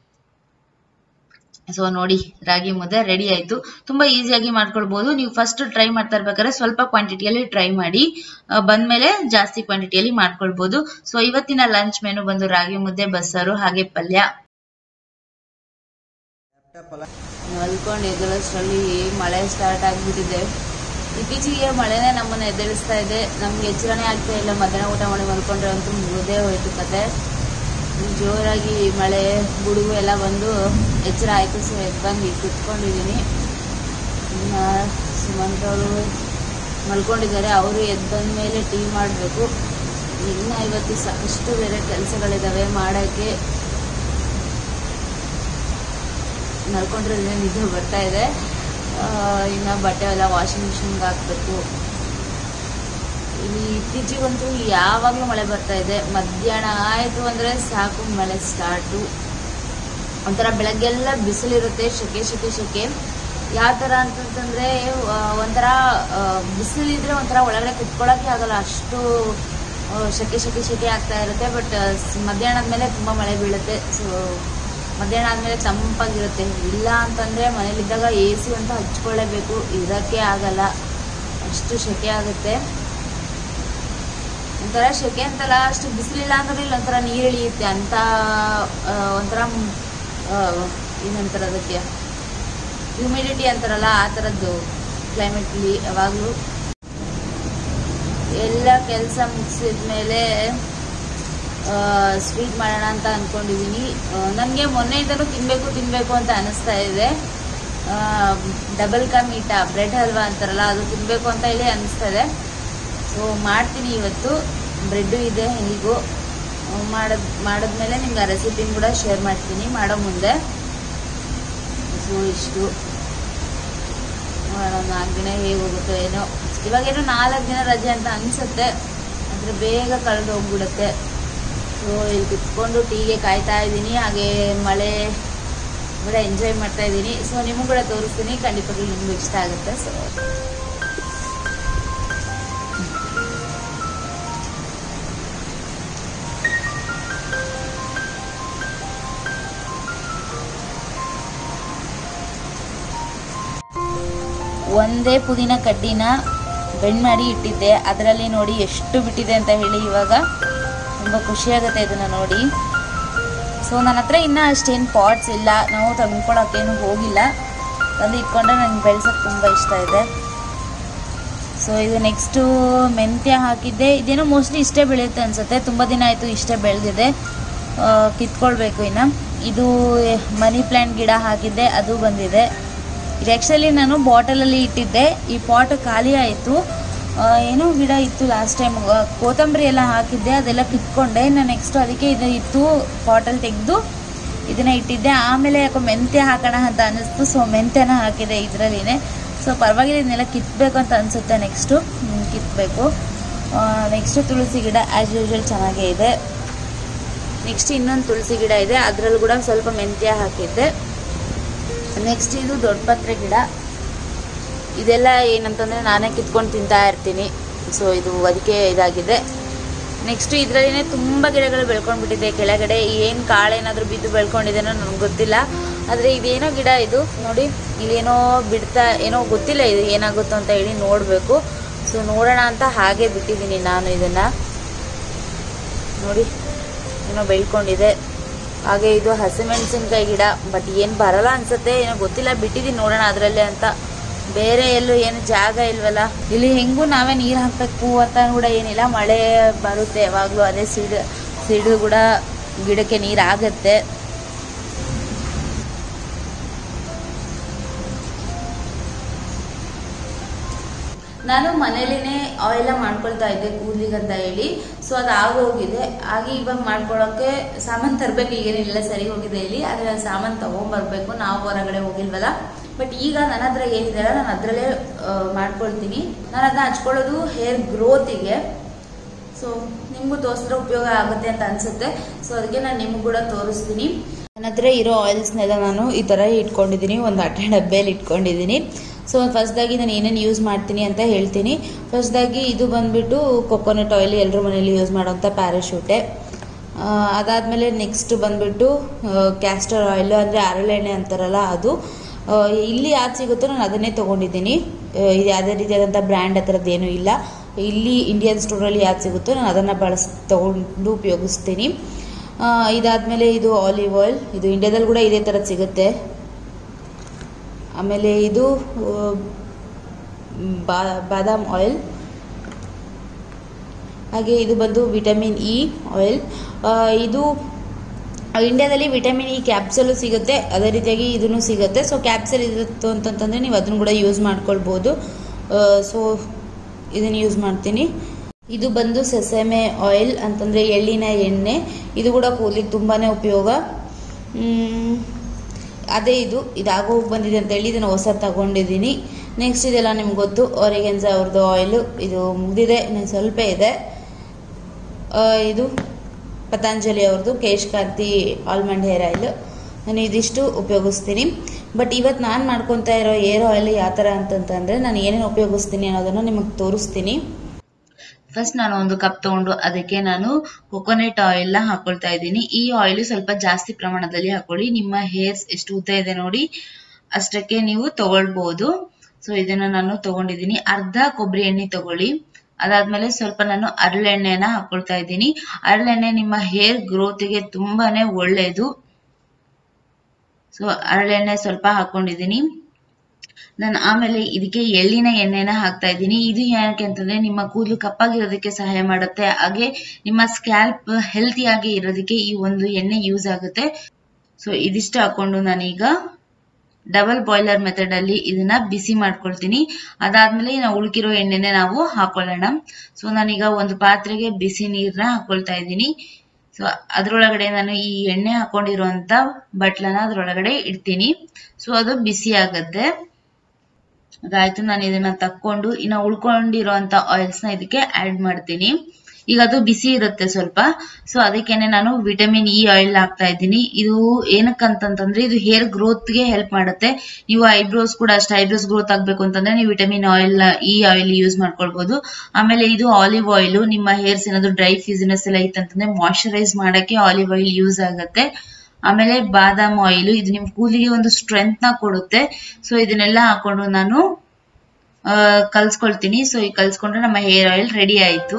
ಸೊ ನೋಡಿ ರಾಗಿ ಮುದ್ದೆ ರೆಡಿ ಆಯ್ತು ತುಂಬಾ ಈಸಿಯಾಗಿ ಮಾಡ್ಕೊಳ್ಬಹುದು ನೀವು ಫಸ್ಟ್ ಟ್ರೈ ಮಾಡ್ತಾ ಇರ್ಬೇಕಾದ್ರೆ ಸ್ವಲ್ಪ ಕ್ವಾಂಟಿಟಿಯಲ್ಲಿ ಟ್ರೈ ಮಾಡಿ ಆ, ಬಂದ್ಮೇಲೆ ಜಾಸ್ತಿ ಕ್ವಾಂಟಿಟಿಯಲ್ಲಿ ಮಾಡ್ಕೊಳ್ಬಹುದು ಸೊ ಇವತ್ತಿನ ಲಂಚ್ ಮೆನು ಬಂದು ರಾಗಿ ಮುದ್ದೆ ಬಸ್ಸಾರು ಹಾಗೆ ಪಲ್ಯ ಮಲ್ಕೊಂಡು ಎದ್ದೇಳೋಷ್ಟರಲ್ಲಿ ಮಳೆ ಸ್ಟಾರ್ಟ್ ಆಗ್ಬಿಟ್ಟಿದೆ ಇತ್ತೀಚೆಗೆ ಮಳೆನೇ ನಮ್ಮನ್ನ ಎದ್ದೇಳಿಸ್ತಾ ಇದೆ ನಮ್ಗೆ ಎಚ್ಚರನೇ ಆಗ್ತಾ ಇಲ್ಲ ಮಧ್ಯಾಹ್ನ ಊಟ ಮಾಡಿ ಮಲ್ಕೊಂಡ್ರೆ ಅಂತೂ ಮುಗಿದೇ ಹೋಯ್ತು ಕತೆ ಜೋರಾಗಿ ಮಳೆ ಗುಡುಗು ಎಲ್ಲ ಬಂದು ಎಚ್ಚರ ಆಯಿತು ಸೊ ಎದ್ದು ಬಂದು ಈಗ ಕುತ್ಕೊಂಡಿದ್ದೀನಿ ಇನ್ನು ಸುಮಂತ್ ಅವರು ಮಲ್ಕೊಂಡಿದ್ದಾರೆ ಅವರು ಎದ್ದು ಬಂದ ಮೇಲೆ ಟೀ ಮಾಡಬೇಕು ಇನ್ನು ಇವತ್ತು ಸಾಕಷ್ಟು ಬೇರೆ ಕೆಲಸಗಳಿದ್ದಾವೆ ಮಾಡೋಕ್ಕೆ ಮಲ್ಕೊಂಡ್ರೆ ನಿದ್ದೆ ಬರ್ತಾ ಇದೆ ಆ, ಇನ್ನು ಬಟ್ಟೆ ಎಲ್ಲ ವಾಷಿಂಗ್ ಮಿಷಿನ್ಗೆ ಹಾಕಬೇಕು ಇಲ್ಲಿ ಇತ್ತೀಚೆಗಂತೂ ಯಾವಾಗಲೂ ಮಳೆ ಬರ್ತಾ ಇದೆ ಮಧ್ಯಾಹ್ನ ಆಯಿತು ಅಂದರೆ ಸಾಕು ಮಳೆ ಸ್ಟಾರ್ಟು ಒಂಥರ ಬೆಳಗ್ಗೆಲ್ಲ ಬಿಸಿಲಿರುತ್ತೆ ಶೆಕೆ ಶೆಕೆ ಶೆಕೆ ಯಾವ ಥರ ಅಂತಂತಂದರೆ ಒಂಥರ ಆ, ಬಿಸಿಲಿದ್ರೆ ಒಂಥರ ಒಳಗಡೆ ಕುತ್ಕೊಳ್ಳೋಕ್ಕೆ ಆಗಲ್ಲ ಅಷ್ಟು ಆ, ಶೆಕೆ ಶೆಕೆ ಶೆಕೆ ಆಗ್ತಾ ಇರುತ್ತೆ ಬಟ್ ಮಧ್ಯಾಹ್ನ ಆದಮೇಲೆ ತುಂಬ ಮಳೆ ಬೀಳುತ್ತೆ ಸೊ ಮಧ್ಯಾಹ್ನ ಆದಮೇಲೆ ತಂಪಾಗಿರುತ್ತೆ ಇಲ್ಲ ಅಂತಂದರೆ ಮನೇಲಿದ್ದಾಗ ಎ ಸಿ ಅಂತ ಹಚ್ಕೊಳ್ಳೇಬೇಕು ಇರೋಕ್ಕೆ ಆಗಲ್ಲ ಅಷ್ಟು ಶೆಕೆ ಆಗುತ್ತೆ ಒಂಥರ ಶೆಕೆ ಅಂತಲ್ಲ ಅಷ್ಟು ಬಿಸಿಲಿಲ್ಲ ಅಂದ್ರೆ ಇಲ್ಲಿ ಒಂಥರ ನೀರು ಇಳಿಯುತ್ತೆ ಅಂತ ಆ, ಒಂಥರ ಮ್, ಆ, ಏನಂತಾರ ಅದಕ್ಕೆ ಹ್ಯೂಮಿಡಿಟಿ ಅಂತಾರಲ್ಲ ಆ ಥರದ್ದು ಕ್ಲೈಮೇಟ್ ಇಲ್ಲಿ ಯಾವಾಗಲೂ ಎಲ್ಲ ಕೆಲಸ ಮುಗಿಸಿದ ಮೇಲೆ ಸ್ವೀಟ್ ಮಾಡೋಣ ಅಂತ ಅಂದ್ಕೊಂಡಿದ್ದೀನಿ ನನಗೆ ಮೊನ್ನೆಯಿಂದಲೂ ತಿನ್ನಬೇಕು ತಿನ್ನಬೇಕು ಅಂತ ಅನಿಸ್ತಾ ಇದೆ ಡಬಲ್ ಕಾ ಮೀಟಾ ಬ್ರೆಡ್ ಹಲ್ವಾ ಅಂತಾರಲ್ಲ ಅದು ತಿನ್ನಬೇಕು ಅಂತ ಹೇಳಿ ಅನಿಸ್ತಾ ಇದೆ ಸೊ ಮಾಡ್ತೀನಿ ಇವತ್ತು ಬ್ರೆಡ್ಡು ಇದೆ ಹೇಗೂ ಮಾಡದ್ ಮಾಡಿದ್ಮೇಲೆ ನಿಮ್ಗೆ ಆ ರೆಸಿಪಿನ ಕೂಡ ಶೇರ್ ಮಾಡ್ತೀನಿ ಮಾಡೋ ಮುಂದೆ ಸೊ ಇಷ್ಟು ನೋಡೋಣ ನಾಲ್ಕು ದಿನ ಹೇಗೆ ಹೋಗುತ್ತೋ ಏನೋ ಇವಾಗೇನೋ ನಾಲ್ಕು ದಿನ ರಜೆ ಅಂತ ಅನಿಸುತ್ತೆ ಆದರೆ ಬೇಗ ಕಳೆದು ಹೋಗ್ಬಿಡುತ್ತೆ ಸೊ ಇಲ್ಲಿ ಕುತ್ಕೊಂಡು ಟೀಗೆ ಕಾಯ್ತಾ ಇದ್ದೀನಿ ಹಾಗೆ ಮಳೆ ಕೂಡ ಎಂಜಾಯ್ ಮಾಡ್ತಾ ಇದ್ದೀನಿ ಸೊ ನಿಮಗೂ ಕೂಡ ತೋರಿಸ್ತೀನಿ ಖಂಡಿತವಾಗ್ಲೂ ನಿಮಗೂ ಇಷ್ಟ ಆಗುತ್ತೆ ಸೊ ಒಂದೇ ಪುದೀನ ಕಡ್ಡಿನ ಬೆಂಡ್ ಮಾಡಿ ಇಟ್ಟಿದ್ದೆ ಅದರಲ್ಲಿ ನೋಡಿ ಎಷ್ಟು ಬಿಟ್ಟಿದೆ ಅಂತ ಹೇಳಿ ಇವಾಗ ತುಂಬ ಖುಷಿಯಾಗುತ್ತೆ ಇದನ್ನು ನೋಡಿ ಸೊ ನನ್ನ ಹತ್ರ ಇನ್ನೂ ಅಷ್ಟೇನು ಪಾಟ್ಸ್ ಇಲ್ಲ ನಾವು ತಂದ್ಕೊಳಕ್ಕೇನು ಹೋಗಿಲ್ಲ ತಂದು ಇಟ್ಕೊಂಡ್ರೆ ನನಗೆ ಬೆಳ್ಸೋಕ್ಕೆ ತುಂಬ ಇಷ್ಟ ಇದೆ ಸೊ ಇದು ನೆಕ್ಸ್ಟು ಮೆಂತ್ಯ ಹಾಕಿದ್ದೆ ಇದೇನೋ ಮೋಸ್ಟ್ಲಿ ಇಷ್ಟೇ ಬೆಳೆಯುತ್ತೆ ಅನಿಸುತ್ತೆ ತುಂಬ ದಿನ ಆಯಿತು ಇಷ್ಟೇ ಬೆಳೆದಿದೆ ಕಿತ್ಕೊಳ್ಬೇಕು ಇನ್ನು ಇದು ಮನಿ ಪ್ಲ್ಯಾಂಟ್ ಗಿಡ ಹಾಕಿದ್ದೆ ಅದು ಬಂದಿದೆ ಇದು ಆ್ಯಕ್ಚುಲಿ ನಾನು ಬಾಟಲಲ್ಲಿ ಇಟ್ಟಿದ್ದೆ ಈ ಪಾಟ್ ಖಾಲಿ ಆಯಿತು ಏನೋ ಗಿಡ ಇತ್ತು ಲಾಸ್ಟ್ ಟೈಮ್ ಕೊತ್ತಂಬರಿ ಎಲ್ಲ ಹಾಕಿದ್ದೆ ಅದೆಲ್ಲ ಕಿತ್ಕೊಂಡೆ ನಾನು ನೆಕ್ಸ್ಟ್ ಅದಕ್ಕೆ ಇದು ಇತ್ತು ಪಾಟಲ್ಲಿ ತೆಗೆದು ಇದನ್ನ ಇಟ್ಟಿದ್ದೆ ಆಮೇಲೆ ಯಾಕೋ ಮೆಂತ್ಯ ಹಾಕೋಣ ಅಂತ ಅನ್ನಿಸ್ತು ಸೊ ಮೆಂತ್ಯನ ಹಾಕಿದೆ ಇದರಲ್ಲಿನೇ ಸೊ ಪರವಾಗಿಲ್ಲ ಇದನ್ನೆಲ್ಲ ಕಿತ್ತಬೇಕು ಅಂತ ಅನಿಸುತ್ತೆ ನೆಕ್ಸ್ಟು ಕಿತ್ತಬೇಕು ನೆಕ್ಸ್ಟು ತುಳಸಿ ಗಿಡ ಆ್ಯಸ್ ಯೂಶ್ವಲ್ ಚೆನ್ನಾಗೇ ಇದೆ ನೆಕ್ಸ್ಟ್ ಇನ್ನೊಂದು ತುಳಸಿ ಗಿಡ ಇದೆ ಅದರಲ್ಲೂ ಕೂಡ ಸ್ವಲ್ಪ ಮೆಂತ್ಯ ಹಾಕಿದ್ದೆ ನೆಕ್ಸ್ಟ್ ಇದು ದೊಡ್ಡ ಪತ್ರೆ ಗಿಡ ಇದೆಲ್ಲ ಏನಂತಂದರೆ ನಾನೇ ಕಿತ್ಕೊಂಡು ತಿಂತಾ ಇರ್ತೀನಿ ಸೊ ಇದು ಅದಕ್ಕೆ ಇದಾಗಿದೆ ನೆಕ್ಸ್ಟ್ ಇದರಲ್ಲಿನೇ ತುಂಬ ಗಿಡಗಳು ಬೆಳ್ಕೊಂಡ್ಬಿಟ್ಟಿದೆ ಕೆಳಗಡೆ ಏನು ಕಾಳೇನಾದರೂ ಬಿದ್ದು ಬೆಳ್ಕೊಂಡಿದೆನೋ ನನಗೆ ಗೊತ್ತಿಲ್ಲ ಆದರೆ ಇದೇನೋ ಗಿಡ ಇದು ನೋಡಿ ಇಲ್ಲೇನೋ ಬಿಡ್ತಾ ಏನೋ ಗೊತ್ತಿಲ್ಲ ಇದು ಏನಾಗುತ್ತೋ ಅಂತ ಹೇಳಿ ನೋಡಬೇಕು ಸೊ ನೋಡೋಣ ಅಂತ ಹಾಗೆ ಬಿಟ್ಟಿದ್ದೀನಿ ನಾನು ಇದನ್ನು ನೋಡಿ ಏನೋ ಬೆಳ್ಕೊಂಡಿದೆ ಹಾಗೆ ಇದು ಹಸಿಮೆಣಸಿನ್ಕಾಯಿ ಗಿಡ ಬಟ್ ಏನು ಬರಲ್ಲ ಅನ್ಸುತ್ತೆ ಏನೋ ಗೊತ್ತಿಲ್ಲ ಬಿಟ್ಟಿದ್ದೀನಿ ನೋಡೋಣ ಅದರಲ್ಲೇ ಅಂತ ಬೇರೆ ಎಲ್ಲೂ ಏನು ಜಾಗ ಇಲ್ವಲ್ಲ ಇಲ್ಲಿ ಹೆಂಗೂ ನಾವೇ ನೀರು ಹಾಕಬೇಕು ಅಂತ ಕೂಡ ಏನಿಲ್ಲ ಮಳೆ ಬರುತ್ತೆ ಯಾವಾಗಲೂ ಅದೇ ಸಿಡು ಸಿಡು ಕೂಡ ಗಿಡಕ್ಕೆ ನೀರು ಆಗುತ್ತೆ ನಾನು ಮನೇಲಿನೇ ಆಯಿಲ ಮಾಡ್ಕೊಳ್ತಾ ಇದ್ದೆ ಕೂದಲಿಗಂತ ಹೇಳಿ ಸೊ ಅದು ಆಗೋಗಿದೆ ಹಾಗೆ ಇವಾಗ ಮಾಡ್ಕೊಳ್ಳೋಕೆ ಸಾಮಾನು ತರಬೇಕು ಈಗೇನಿಲ್ಲ ಸರಿ ಹೋಗಿದೆ ಇಲ್ಲಿ ಆದರೆ ನಾನು ಸಾಮಾನು ತೊಗೊಂಬರ್ಬೇಕು ನಾವು ಹೊರಗಡೆ ಹೋಗಿಲ್ವಲ್ಲ ಬಟ್ ಈಗ ನನ್ನ ಹತ್ರ ಏನಿದೆ ಅಲ್ಲ ನಾನು ಅದರಲ್ಲೇ ಮಾಡ್ಕೊಳ್ತೀನಿ ನಾನು ಅದನ್ನ ಹಚ್ಕೊಳ್ಳೋದು ಹೇರ್ ಗ್ರೋತಿಗೆ ಸೊ ನಿಮಗೂ ತೋರಿಸಿದ್ರೆ ಉಪಯೋಗ ಆಗುತ್ತೆ ಅಂತ ಅನ್ಸುತ್ತೆ ಸೊ ಅದಕ್ಕೆ ನಾನು ನಿಮ್ಗೆ ಕೂಡ ತೋರಿಸ್ತೀನಿ ನನ್ನ ಹತ್ರ ಇರೋ ಆಯಿಲ್ಸ್ನೆಲ್ಲ ನಾನು ಈ ಥರ ಇಟ್ಕೊಂಡಿದ್ದೀನಿ ಒಂದು ಅಟ್ಟೆ ಡಬ್ಬೆಯಲ್ಲಿ ಇಟ್ಕೊಂಡಿದ್ದೀನಿ ಸೊ ಫಸ್ಟ್ದಾಗಿ ನಾನು ಏನೇನು ಯೂಸ್ ಮಾಡ್ತೀನಿ ಅಂತ ಹೇಳ್ತೀನಿ ಫಸ್ಟ್ದಾಗಿ ಇದು ಬಂದ್ಬಿಟ್ಟು ಕೊಕೊನಟ್ ಆಯಿಲ್ ಎಲ್ಲರ ಮನೇಲಿ ಯೂಸ್ ಮಾಡೋಂಥ ಪ್ಯಾರಾಶೂಟೆ ಅದಾದಮೇಲೆ ನೆಕ್ಸ್ಟ್ ಬಂದ್ಬಿಟ್ಟು ಕ್ಯಾಸ್ಟರ್ ಆಯಿಲ್ ಅಂದರೆ ಹರಳೆಣ್ಣೆ ಅಂತಾರಲ್ಲ ಅದು ಆ, ಇಲ್ಲಿ ಯಾವ್ದು ಸಿಗುತ್ತೋ ನಾನು ಅದನ್ನೇ ತೊಗೊಂಡಿದ್ದೀನಿ ಇದು ಯಾವುದೇ ರೀತಿಯಾದಂಥ ಬ್ರ್ಯಾಂಡ್ ಆ ಥರದ್ದೇನೂ ಇಲ್ಲ ಇಲ್ಲಿ ಇಂಡಿಯನ್ ಸ್ಟೋರಲ್ಲಿ ಯಾವ್ದು ಸಿಗುತ್ತೋ ನಾನು ಅದನ್ನು ಬಳಸ್ ತೊಗೊಂಡು ಉಪಯೋಗಿಸ್ತೀನಿ ಆ, ಇದಾದ್ಮೇಲೆ ಇದು ಆಲಿವ್ ಆಯಿಲ್ ಇದು ಇಂಡಿಯಾದಲ್ಲಿ ಕೂಡ ಇದೇ ಥರದ್ದು ಸಿಗುತ್ತೆ ಆಮೇಲೆ ಇದು ಆ, ಬಾ ಬಾದಾಮ್ ಆಯಿಲ್ ಹಾಗೆ ಇದು ಬಂದು ವಿಟಮಿನ್ ಇ ಆಯಿಲ್ ಇದು ಇಂಡಿಯಾದಲ್ಲಿ ವಿಟಮಿನ್ ಇ ಕ್ಯಾಪ್ಸಲು ಸಿಗುತ್ತೆ ಅದೇ ರೀತಿಯಾಗಿ ಇದನ್ನು ಸಿಗುತ್ತೆ ಸೊ ಕ್ಯಾಪ್ಸಲ್ ಇರುತ್ತೋ ಅಂತಂತಂದರೆ ನೀವು ಅದನ್ನು ಕೂಡ ಯೂಸ್ ಮಾಡ್ಕೊಳ್ಬೋದು ಸೊ ಇದನ್ನು ಯೂಸ್ ಮಾಡ್ತೀನಿ ಇದು ಬಂದು ಸೆಸೆಮೆ ಆಯಿಲ್ ಅಂತಂದರೆ ಎಳ್ಳಿನ ಎಣ್ಣೆ ಇದು ಕೂಡ ಕೂದಲಿಗೆ ತುಂಬಾ ಉಪಯೋಗ ಮ್, ಅದೇ ಇದು ಇದಾಗೋ ಬಂದಿದೆ ಅಂತ ಹೇಳಿ ಇದನ್ನು ಹೊಸ ತಗೊಂಡಿದ್ದೀನಿ ನೆಕ್ಸ್ಟ್ ಇದೆಲ್ಲ ನಿಮ್ಗೆ ಗೊತ್ತು ಆರಿಗೆನ್ಸ ಅವ್ರದ್ದು ಆಯಿಲು ಇದು ಮುಗಿದಿದೆ ಇನ್ನೊಂದು ಸ್ವಲ್ಪ ಇದೆ ಆ, ಇದು ಪತಂಜಲಿ ಅವ್ರದ್ದು ಕೇಶ್ಕಾಂತಿ ಆಲ್ಮಂಡ್ ಹೇರ್ ಆಯಿಲ್ ನಾನು ಇದಿಷ್ಟು ಉಪಯೋಗಿಸ್ತೀನಿ ಬಟ್ ಇವತ್ತು ನಾನು ಮಾಡ್ಕೊತಾ ಇರೋ ಏರ್ ಆಯಿಲ್ ಯಾವ ಥರ ಅಂತಂತಂದರೆ ನಾನು ಏನೇನು ಉಪಯೋಗಿಸ್ತೀನಿ ಅನ್ನೋದನ್ನು ನಿಮಗೆ ತೋರಿಸ್ತೀನಿ ಫಸ್ಟ್ ನಾನು ಒಂದು ಕಪ್ ತಗೊಂಡು ಅದಕ್ಕೆ ನಾನು ಕೊಕೊನೆಟ್ ಆಯಿಲ್ನ ಹಾಕೊಳ್ತಾ ಇದ್ದೀನಿ ಈ ಆಯಿಲ್ ಸ್ವಲ್ಪ ಜಾಸ್ತಿ ಪ್ರಮಾಣದಲ್ಲಿ ಹಾಕೊಳ್ಳಿ ನಿಮ್ಮ ಹೇರ್ಸ್ ಎಷ್ಟು ಉದ್ದ ಇದೆ ನೋಡಿ ಅಷ್ಟಕ್ಕೆ ನೀವು ತಗೊಳ್ಬಹುದು ಸೊ ಇದನ್ನ ನಾನು ತಗೊಂಡಿದ್ದೀನಿ ಅರ್ಧ ಕೊಬ್ಬರಿ ಎಣ್ಣೆ ತಗೊಳ್ಳಿ ಅದಾದ್ಮೇಲೆ ಸ್ವಲ್ಪ ನಾನು ಹರಳೆಣ್ಣೆನ ಹಾಕೊಳ್ತಾ ಇದ್ದೀನಿ ಹರಳೆಣ್ಣೆ ನಿಮ್ಮ ಹೇರ್ ಗ್ರೋತ್ಗೆ ತುಂಬಾನೇ ಒಳ್ಳೆಯದು ಸೊ ಹರಳೆಣ್ಣೆ ಸ್ವಲ್ಪ ಹಾಕೊಂಡಿದ್ದೀನಿ ನಾನು ಆಮೇಲೆ ಇದಕ್ಕೆ ಎಳ್ಳಿನ ಎಣ್ಣೆನ ಹಾಕ್ತಾ ಇದ್ದೀನಿ ಇದು ಏನಕ್ಕೆ ಅಂತಂದ್ರೆ ನಿಮ್ಮ ಕೂದಲು ಕಪ್ಪಾಗಿರೋದಕ್ಕೆ ಸಹಾಯ ಮಾಡುತ್ತೆ ಹಾಗೆ ನಿಮ್ಮ ಸ್ಕ್ಯಾಲ್ಪ್ ಹೆಲ್ತಿಯಾಗಿ ಇರೋದಕ್ಕೆ ಈ ಒಂದು ಎಣ್ಣೆ ಯೂಸ್ ಆಗುತ್ತೆ ಸೊ ಇದಿಷ್ಟು ಹಾಕೊಂಡು ನಾನೀಗ ಡಬಲ್ ಬಾಯ್ಲರ್ ಮೆಥಡ್ ಅಲ್ಲಿ ಇದನ್ನ ಬಿಸಿ ಮಾಡ್ಕೊಳ್ತೀನಿ ಅದಾದ್ಮೇಲೆ ನಾವು ಉಳ್ಕಿರೋ ಎಣ್ಣೆನೆ ನಾವು ಹಾಕೊಳ್ಳೋಣ ಸೊ ನಾನೀಗ ಒಂದು ಪಾತ್ರೆಗೆ ಬಿಸಿ ನೀರ್ನ ಹಾಕೊಳ್ತಾ ಇದ್ದೀನಿ ಸೊ ಅದ್ರೊಳಗಡೆ ನಾನು ಈ ಎಣ್ಣೆ ಹಾಕೊಂಡಿರುವಂತ ಬಟ್ಲನ್ನ ಅದ್ರೊಳಗಡೆ ಇಡ್ತೀನಿ ಸೊ ಅದು ಬಿಸಿ ಆಗತ್ತೆ ಅದಾಯ್ತು ನಾನು ಇದನ್ನ ತಕ್ಕೊಂಡು ಇನ್ನ ಉಳ್ಕೊಂಡಿರುವಂತ ಆಯಿಲ್ಸ್ ನ ಇದಕ್ಕೆ ಆಡ್ ಮಾಡ್ತೀನಿ ಈಗ ಅದು ಬಿಸಿ ಇರುತ್ತೆ ಸ್ವಲ್ಪ ಸೊ ಅದಕ್ಕೇನೆ ನಾನು ವಿಟಮಿನ್ ಇ ಆಯಿಲ್ ಹಾಕ್ತಾ ಇದ್ದೀನಿ ಇದು ಏನಕ್ಕಂತಂದ್ರೆ ಇದು ಹೇರ್ ಗ್ರೋತ್ ಗೆ ಹೆಲ್ಪ್ ಮಾಡುತ್ತೆ ನೀವು ಐಬ್ರೋಸ್ ಕೂಡ ಅಷ್ಟೇ ಐಬ್ರೋಸ್ ಗ್ರೋತ್ ಆಗ್ಬೇಕು ಅಂತಂದ್ರೆ ನೀವು ವಿಟಮಿನ್ ಆಯಿಲ್ ಈ ಆಯಿಲ್ ಯೂಸ್ ಮಾಡ್ಕೊಳ್ಬಹುದು ಆಮೇಲೆ ಇದು ಆಲಿವ್ ಆಯಿಲ್ ನಿಮ್ಮ ಹೇರ್ಸ್ ಏನಾದ್ರು ಡ್ರೈ ಫಿಸಿನೆಸ್ ಎಲ್ಲ ಇತ್ತಂತಂದ್ರೆ ಮಾಯಶ್ಚರೈಸ್ ಮಾಡಕ್ಕೆ ಆಲಿವ್ ಆಯಿಲ್ ಯೂಸ್ ಆಗುತ್ತೆ ಆಮೇಲೆ ಬಾದಾಮ್ ಆಯಿಲ್ ಇದು ನಿಮ್ ಕೂದಲಿಗೆ ಒಂದು ಸ್ಟ್ರೆಂತ್ ನ ಕೊಡುತ್ತೆ ಸೊ ಇದನ್ನೆಲ್ಲ ಹಾಕೊಂಡು ನಾನು ಆ, ಕಲ್ಸ್ಕೊಳ್ತೀನಿ ಸೊ ಈ ಕಲ್ಸ್ಕೊಂಡ್ರೆ ನಮ್ಮ ಹೇರ್ ಆಯಿಲ್ ರೆಡಿ ಆಯ್ತು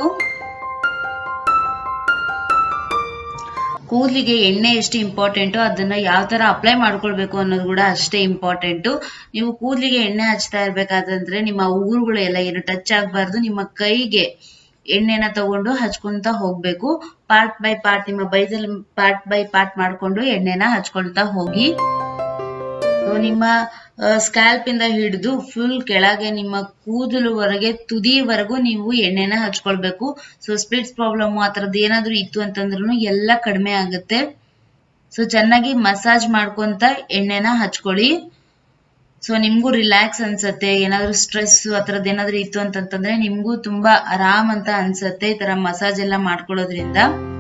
ಕೂದಲಿಗೆ ಎಣ್ಣೆ ಎಷ್ಟು ಇಂಪಾರ್ಟೆಂಟು ಅದನ್ನ ಯಾವ ತರ ಅಪ್ಲೈ ಮಾಡ್ಕೊಳ್ಬೇಕು ಅನ್ನೋದು ಕೂಡ ಅಷ್ಟೇ ಇಂಪಾರ್ಟೆಂಟು ನೀವು ಕೂದಲಿಗೆ ಎಣ್ಣೆ ಹಚ್ತಾ ಇರ್ಬೇಕಾದಂದ್ರೆ ನಿಮ್ಮ ಉಗುರುಗಳು ಎಲ್ಲ ಏನು ಟಚ್ ಆಗಬಾರ್ದು ನಿಮ್ಮ ಕೈಗೆ ಎಣ್ಣೆನ ತಗೊಂಡು ಹಚ್ಕೊಂತ ಹೋಗ್ಬೇಕು ಪಾರ್ಟ್ ಬೈ ಪಾರ್ಟ್ ನಿಮ್ಮ ಬೈದಲ್ಲಿ ಪಾರ್ಟ್ ಬೈ ಪಾರ್ಟ್ ಮಾಡ್ಕೊಂಡು ಎಣ್ಣೆನ ಹಚ್ಕೊಳ್ತಾ ಹೋಗಿ ಸೊ ನಿಮ್ಮ ಸ್ಕ್ಯಾಲ್ಪ್ ಇಂದ ಹಿಡಿದು ಫುಲ್ ಕೆಳಗೆ ನಿಮ್ಮ ಕೂದಲುವರೆಗೆ ತುದಿವರೆಗೂ ನೀವು ಎಣ್ಣೆನ ಹಚ್ಕೊಳ್ಬೇಕು ಸೊ ಸ್ಪ್ಲಿಟ್ಸ್ ಪ್ರಾಬ್ಲಮ್ ಆ ಥರದ್ದು ಏನಾದ್ರೂ ಇತ್ತು ಅಂತಂದ್ರೂ ಎಲ್ಲ ಕಡಿಮೆ ಆಗುತ್ತೆ ಸೊ ಚೆನ್ನಾಗಿ ಮಸಾಜ್ ಮಾಡ್ಕೊಂತ ಎಣ್ಣೆನ ಹಚ್ಕೊಳ್ಳಿ ಸೊ ನಿಮ್ಗೂ ರಿಲ್ಯಾಕ್ಸ್ ಅನ್ಸತ್ತೆ ಏನಾದ್ರೂ ಸ್ಟ್ರೆಸ್ ಆ ಥರದ್ದು ಏನಾದ್ರೂ ಇತ್ತು ಅಂತಂತಂದ್ರೆ ನಿಮ್ಗೂ ತುಂಬಾ ಆರಾಮ್ ಅಂತ ಅನ್ಸತ್ತೆ ಈ ತರ ಮಸಾಜ್ ಎಲ್ಲ ಮಾಡ್ಕೊಳ್ಳೋದ್ರಿಂದ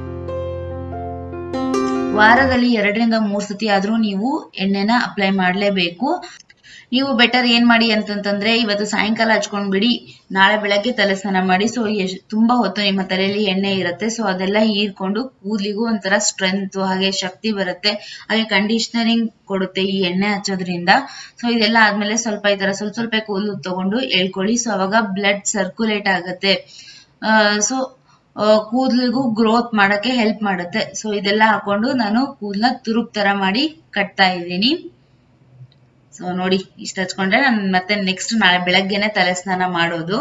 ವಾರದಲ್ಲಿ ಎರಡರಿಂದ ಮೂರ್ ಸತಿ ಆದ್ರೂ ನೀವು ಎಣ್ಣೆನ ಅಪ್ಲೈ ಮಾಡ್ಲೇಬೇಕು ನೀವು ಬೆಟರ್ ಏನ್ ಮಾಡಿ ಅಂತಂತಂದ್ರೆ ಇವತ್ತು ಸಾಯಂಕಾಲ ಹಚ್ಕೊಂಡ್ಬಿಡಿ ನಾಳೆ ಬೆಳಗ್ಗೆ ತಲೆ ಸ್ನಾನ ಮಾಡಿ ಸೊ ಎಷ್ಟ್ ತುಂಬಾ ಹೊತ್ತು ನಿಮ್ಮ ತಲೆಯಲ್ಲಿ ಎಣ್ಣೆ ಇರುತ್ತೆ ಸೊ ಅದೆಲ್ಲ ಹೀರ್ಕೊಂಡು ಕೂದಲಿಗೂ ಒಂಥರ ಸ್ಟ್ರೆಂತ್ ಹಾಗೆ ಶಕ್ತಿ ಬರುತ್ತೆ ಹಾಗೆ ಕಂಡೀಷನರಿಂಗ್ ಕೊಡುತ್ತೆ ಈ ಎಣ್ಣೆ ಹಚ್ಚೋದ್ರಿಂದ ಸೊ ಇದೆಲ್ಲ ಆದ್ಮೇಲೆ ಸ್ವಲ್ಪ ಈ ತರ ಸ್ವಲ್ಪ ಸ್ವಲ್ಪ ಕೂದಲು ತಗೊಂಡು ಎಳ್ಕೊಳ್ಳಿ ಸೊ ಅವಾಗ ಬ್ಲಡ್ ಸರ್ಕ್ಯುಲೇಟ್ ಆಗುತ್ತೆ ಸೊ ಕೂದಲಿಗೂ ಗ್ರೋತ್ ಮಾಡಕ್ಕೆ ಹೆಲ್ಪ್ ಮಾಡುತ್ತೆ ಸೊ ಇದೆಲ್ಲ ಹಾಕೊಂಡು ನಾನು ಕೂದಲ ತುರುಪ್ ತರ ಮಾಡಿ ಕಟ್ತಾ ಇದ್ದೀನಿ ಸೊ ನೋಡಿ ಇಷ್ಟ ಹಚ್ಕೊಂಡ್ರೆ ನಾನು ಮತ್ತೆ ನೆಕ್ಸ್ಟ್ ನಾಳೆ ಬೆಳಗ್ಗೆನೆ ತಲೆ ಸ್ನಾನ ಮಾಡೋದು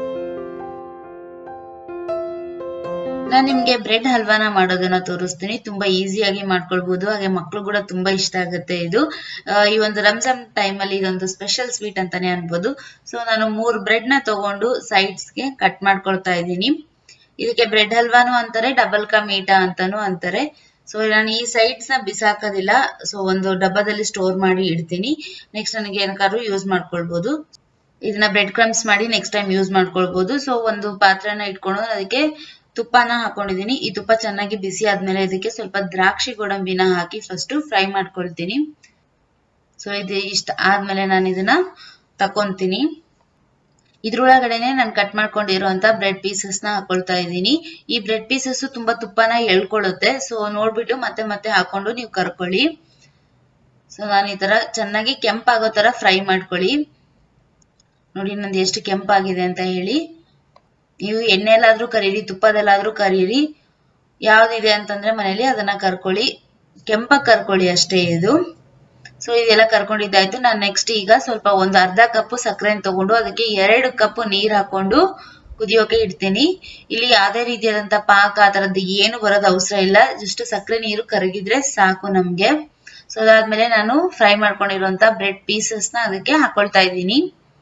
ನಾನು ನಿಮ್ಗೆ ಬ್ರೆಡ್ ಹಲ್ವಾನ ಮಾಡೋದನ್ನ ತೋರಿಸ್ತೀನಿ ತುಂಬಾ ಈಸಿಯಾಗಿ ಮಾಡ್ಕೊಳ್ಬಹುದು ಹಾಗೆ ಮಕ್ಳು ಕೂಡ ತುಂಬಾ ಇಷ್ಟ ಆಗುತ್ತೆ ಇದು ಆ, ಈ ಒಂದು ರಂಜಾನ್ ಟೈಮ್ ಅಲ್ಲಿ ಇದೊಂದು ಸ್ಪೆಷಲ್ ಸ್ವೀಟ್ ಅಂತಾನೆ ಅನ್ಬೋದು ಸೊ ನಾನು ಮೂರ್ ಬ್ರೆಡ್ ನ ತಗೊಂಡು sides ಗೆ ಕಟ್ ಮಾಡ್ಕೊಳ್ತಾ ಇದ್ದೀನಿ ಇದಕ್ಕೆ ಬ್ರೆಡ್ ಹಲ್ವಾನು ಅಂತಾರೆ ಡಬಲ್ ಕಾ ಮೀಟಾ ಅಂತಾನು ಅಂತಾರೆ ಸೊ ನಾನು ಈ ಸೈಡ್ಸ್ ನ ಬಿಸಾಕೋದಿಲ್ಲ ಸೊ ಒಂದು ಡಬ್ಬದಲ್ಲಿ ಸ್ಟೋರ್ ಮಾಡಿ ಇಡ್ತೀನಿ ನೆಕ್ಸ್ಟ್ ನನಗೆ ಏನಕ್ಕಾದ್ರೂ ಯೂಸ್ ಮಾಡ್ಕೊಳ್ಬಹುದು ಇದನ್ನ ಬ್ರೆಡ್ ಕ್ರಮ್ಸ್ ಮಾಡಿ ನೆಕ್ಸ್ಟ್ ಟೈಮ್ ಯೂಸ್ ಮಾಡ್ಕೊಳ್ಬಹುದು ಸೊ ಒಂದು ಪಾತ್ರೆನ ಇಟ್ಕೊಂಡು ಅದಕ್ಕೆ ತುಪ್ಪನ ಹಾಕೊಂಡಿದೀನಿ ಈ ತುಪ್ಪ ಚೆನ್ನಾಗಿ ಬಿಸಿ ಆದ್ಮೇಲೆ ಇದಕ್ಕೆ ಸ್ವಲ್ಪ ದ್ರಾಕ್ಷಿ ಗೋಡಂಬಿನ ಹಾಕಿ ಫಸ್ಟ್ ಫ್ರೈ ಮಾಡ್ಕೊಳ್ತೀನಿ ಸೊ ಇದು ಇಷ್ಟ ಆದ್ಮೇಲೆ ನಾನು ಇದನ್ನ ತಕೊಂತೀನಿ ಇದ್ರೊಳಗಡೆನೆ ನಾನು ಕಟ್ ಮಾಡ್ಕೊಂಡಿರುವಂತ ಬ್ರೆಡ್ ಪೀಸಸ್ ನ ಹಾಕೊಳ್ತಾ ಇದ್ದೀನಿ ಈ ಬ್ರೆಡ್ ಪೀಸಸ್ ತುಂಬಾ ತುಪ್ಪನ ಎಳ್ಕೊಳ್ಳುತ್ತೆ ಸೊ ನೋಡ್ಬಿಟ್ಟು ಮತ್ತೆ ಮತ್ತೆ ಹಾಕೊಂಡು ನೀವು ಕರ್ಕೊಳ್ಳಿ ಸೊ ನಾನು ಈ ತರ ಚೆನ್ನಾಗಿ ಕೆಂಪಾಗೋ ತರ ಫ್ರೈ ಮಾಡ್ಕೊಳ್ಳಿ ನೋಡಿ ನಂದು ಎಷ್ಟು ಕೆಂಪಾಗಿದೆ ಅಂತ ಹೇಳಿ ನೀವು ಎಣ್ಣೆಲಾದ್ರೂ ಕರೀರಿ ತುಪ್ಪದಲ್ಲಾದ್ರೂ ಕರೀರಿ ಯಾವ್ದಿದೆ ಅಂತಂದ್ರೆ ಮನೇಲಿ ಅದನ್ನ ಕರ್ಕೊಳ್ಳಿ ಕೆಂಪಾಗಿ ಕರ್ಕೊಳ್ಳಿ ಅಷ್ಟೇ ಇದು ಸೊ ಇದೆಲ್ಲ ಕರ್ಕೊಂಡಿದ್ದಾಯ್ತು ನಾನು ನೆಕ್ಸ್ಟ್ ಈಗ ಸ್ವಲ್ಪ ಒಂದು ಅರ್ಧ ಕಪ್ ಸಕ್ಕರೆನ ತಗೊಂಡು ಅದಕ್ಕೆ ಎರಡು ಕಪ್ ನೀರ್ ಹಾಕೊಂಡು ಕುದಿಯೋಕೆ ಇಡ್ತೀನಿ ಇಲ್ಲಿ ಯಾವ್ದೇ ರೀತಿಯಾದಂತ ಪಾಕ ಆ ತರದ್ದು ಏನು ಬರೋದು ಅವಸರ ಇಲ್ಲ ಜಸ್ಟ್ ಸಕ್ಕರೆ ನೀರು ಕರಗಿದ್ರೆ ಸಾಕು ನಮ್ಗೆ ಸೊ ಅದಾದ್ಮೇಲೆ ನಾನು ಫ್ರೈ ಮಾಡ್ಕೊಂಡಿರುವಂತ ಬ್ರೆಡ್ ಪೀಸಸ್ ನ ಅದಕ್ಕೆ ಹಾಕೊಳ್ತಾ ಇದ್ದೀನಿ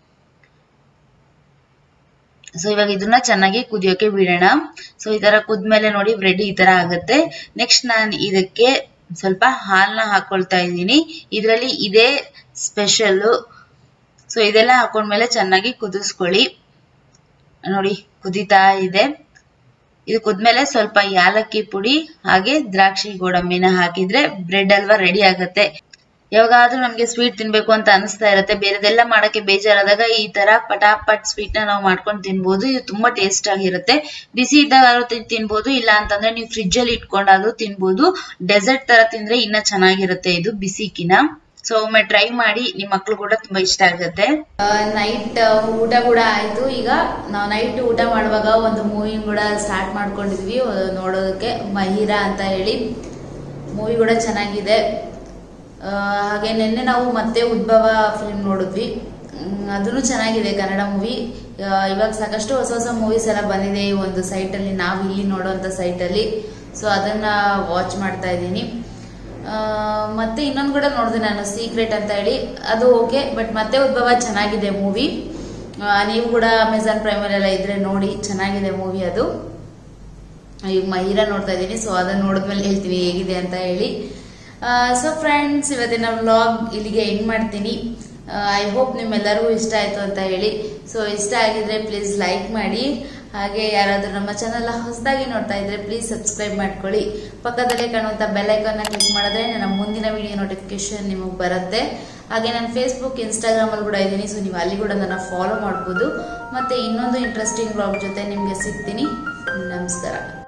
ಸೊ ಇವಾಗ ಇದನ್ನ ಚೆನ್ನಾಗಿ ಕುದಿಯೋಕೆ ಬಿಡೋಣ ಸೊ ಈ ತರ ಕುದ್ಮೇಲೆ ನೋಡಿ ಬ್ರೆಡ್ ಈ ತರ ಆಗುತ್ತೆ ನೆಕ್ಸ್ಟ್ ನಾನು ಇದಕ್ಕೆ ಸ್ವಲ್ಪ ಹಾಲ್ನ ಹಾಕೊಳ್ತಾ ಇದ್ದೀನಿ ಇದರಲ್ಲಿ ಇದೇ ಸ್ಪೆಷಲ್ ಸೊ ಇದೆಲ್ಲ ಹಾಕೊಂಡ್ಮೇಲೆ ಚೆನ್ನಾಗಿ ಕುದಿಸ್ಕೊಳ್ಳಿ ನೋಡಿ ಕುದಿತಾ ಇದೆ ಇದು ಕುದ್ಮೇಲೆ ಸ್ವಲ್ಪ ಯಾಲಕ್ಕಿ ಪುಡಿ ಹಾಗೆ ದ್ರಾಕ್ಷಿ ಗೋಡಂಬಿನ ಹಾಕಿದ್ರೆ ಬ್ರೆಡ್ ಹಲ್ವಾ ರೆಡಿ ಆಗುತ್ತೆ ಯಾವಾಗಾದ್ರೂ ನಮ್ಗೆ ಸ್ವೀಟ್ ತಿನ್ಬೇಕು ಅಂತ ಅನಿಸ್ತಾ ಇರುತ್ತೆ ಬೇರೆದೆಲ್ಲ ಮಾಡಕ್ಕೆ ಬೇಜಾರಾದಾಗ ಈ ತರ ಪಟಾಪಟ್ ಸ್ವೀಟ್ ನ ನಾವು ಮಾಡ್ಕೊಂಡು ತಿನ್ಬೋದು ಇದು ತುಂಬಾ ಟೇಸ್ಟ್ ಆಗಿರುತ್ತೆ ಬಿಸಿ ಇದ್ದಾಗ ತಿನ್ಬೋದು ಇಲ್ಲ ಅಂತಂದ್ರೆ ನೀವು ಫ್ರಿಜ್ ಅಲ್ಲಿ ಇಟ್ಕೊಂಡಾದ್ರೂ ತಿನ್ಬೋದು ಡೆಸರ್ಟ್ ತರ ತಿಂದ್ರೆ ಇನ್ನ ಚೆನ್ನಾಗಿರುತ್ತೆ ಇದು ಬಿಸಿಕಿನ ಸೊ ಒಮ್ಮೆ ಟ್ರೈ ಮಾಡಿ ನಿಮ್ ಮಕ್ಳು ಕೂಡ ತುಂಬಾ ಇಷ್ಟ ಆಗುತ್ತೆ ನೈಟ್ ಊಟ ಕೂಡ ಆಯ್ತು ಈಗ ನಾವು ನೈಟ್ ಊಟ ಮಾಡುವಾಗ ಒಂದು ಮೂವಿ ಕೂಡ ಸ್ಟಾರ್ಟ್ ಮಾಡ್ಕೊಂಡಿದ್ವಿ ಅಹ್, ನೋಡೋದಕ್ಕೆ ಮಹಿರಾ ಅಂತ ಹೇಳಿ ಮೂವಿ ಕೂಡ ಚೆನ್ನಾಗಿದೆ ಆ, ಹಾಗೆ ನಿನ್ನೆ ನಾವು ಮತ್ತೆ ಉದ್ಭವ ಫಿಲ್ಮ್ ನೋಡಿದ್ವಿ ಅದನ್ನು ಚೆನ್ನಾಗಿದೆ ಕನ್ನಡ ಮೂವಿ ಇವಾಗ ಸಾಕಷ್ಟು ಹೊಸ ಹೊಸ ಮೂವೀಸ್ ಎಲ್ಲ ಬಂದಿದೆ ಈ ಒಂದು ಸೈಟ್ ಅಲ್ಲಿ ನಾವು ಇಲ್ಲಿ ನೋಡುವಂತ ಸೈಟ್ ಅಲ್ಲಿ ಸೊ ಅದನ್ನ ವಾಚ್ ಮಾಡ್ತಾ ಇದ್ದೀನಿ ಆ, ಮತ್ತೆ ಇನ್ನೊಂದು ಕೂಡ ನೋಡಿದೆ ನಾನು ಸೀಕ್ರೆಟ್ ಅಂತ ಹೇಳಿ ಅದು ಓಕೆ ಬಟ್ ಮತ್ತೆ ಉದ್ಭವ ಚೆನ್ನಾಗಿದೆ ಮೂವಿ ನೀವು ಕೂಡ ಅಮೆಝಾನ್ ಪ್ರೈಮಲ್ಲೆಲ್ಲ ಇದ್ರೆ ನೋಡಿ ಚೆನ್ನಾಗಿದೆ ಮೂವಿ ಅದು ಈಗ ಮಹಿರಾ ನೋಡ್ತಾ ಇದ್ದೀನಿ ಸೊ ಅದನ್ನ ನೋಡಿದ್ಮೇಲೆ ಹೇಳ್ತೀವಿ ಹೇಗಿದೆ ಅಂತ ಹೇಳಿ ಸೊ ಫ್ರೆಂಡ್ಸ್ ಇವತ್ತಿನ ವ್ಲಾಗ್ ಇಲ್ಲಿಗೆ ಎಂಡ್ ಮಾಡ್ತೀನಿ ಐ ಹೋಪ್ ನಿಮ್ಮೆಲ್ಲರಿಗೂ ಇಷ್ಟ ಆಯ್ತು ಅಂತ ಹೇಳಿ ಸೊ ಇಷ್ಟ ಆಗಿದ್ರೆ ಪ್ಲೀಸ್ ಲೈಕ್ ಮಾಡಿ ಹಾಗೆ ಯಾರಾದ್ರೂ ನಮ್ಮ ಚಾನಲ್ ಹೊಸದಾಗಿ ನೋಡ್ತಾ ಇದ್ರೆ ಪ್ಲೀಸ್ ಸಬ್ಸ್ಕ್ರೈಬ್ ಮಾಡ್ಕೊಳ್ಳಿ ಪಕ್ಕದಲ್ಲೇ ಕಾಣುವಂತ ಬೆಲ್ ಐಕಾನ್ನ ಕ್ಲಿಕ್ ಮಾಡಿದ್ರೆ ನನ್ನ ಮುಂದಿನ ವಿಡಿಯೋ ನೋಟಿಫಿಕೇಶನ್ ನಿಮಗೆ ಬರುತ್ತೆ ಹಾಗೆ ನಾನು ಫೇಸ್ಬುಕ್ ಇನ್ಸ್ಟಾಗ್ರಾಮ್ ಅಲ್ಲಿ ಕೂಡ ಇದ್ದೀನಿ ಸೊ ನೀವು ಅಲ್ಲಿ ಕೂಡ ನನ್ನ ಫಾಲೋ ಮಾಡ್ಬೋದು ಮತ್ತೆ ಇನ್ನೊಂದು ಇಂಟ್ರೆಸ್ಟಿಂಗ್ ಬ್ಲಾಗ್ ಜೊತೆ ನಿಮಗೆ ಸಿಗ್ತೀನಿ ನಮಸ್ಕಾರ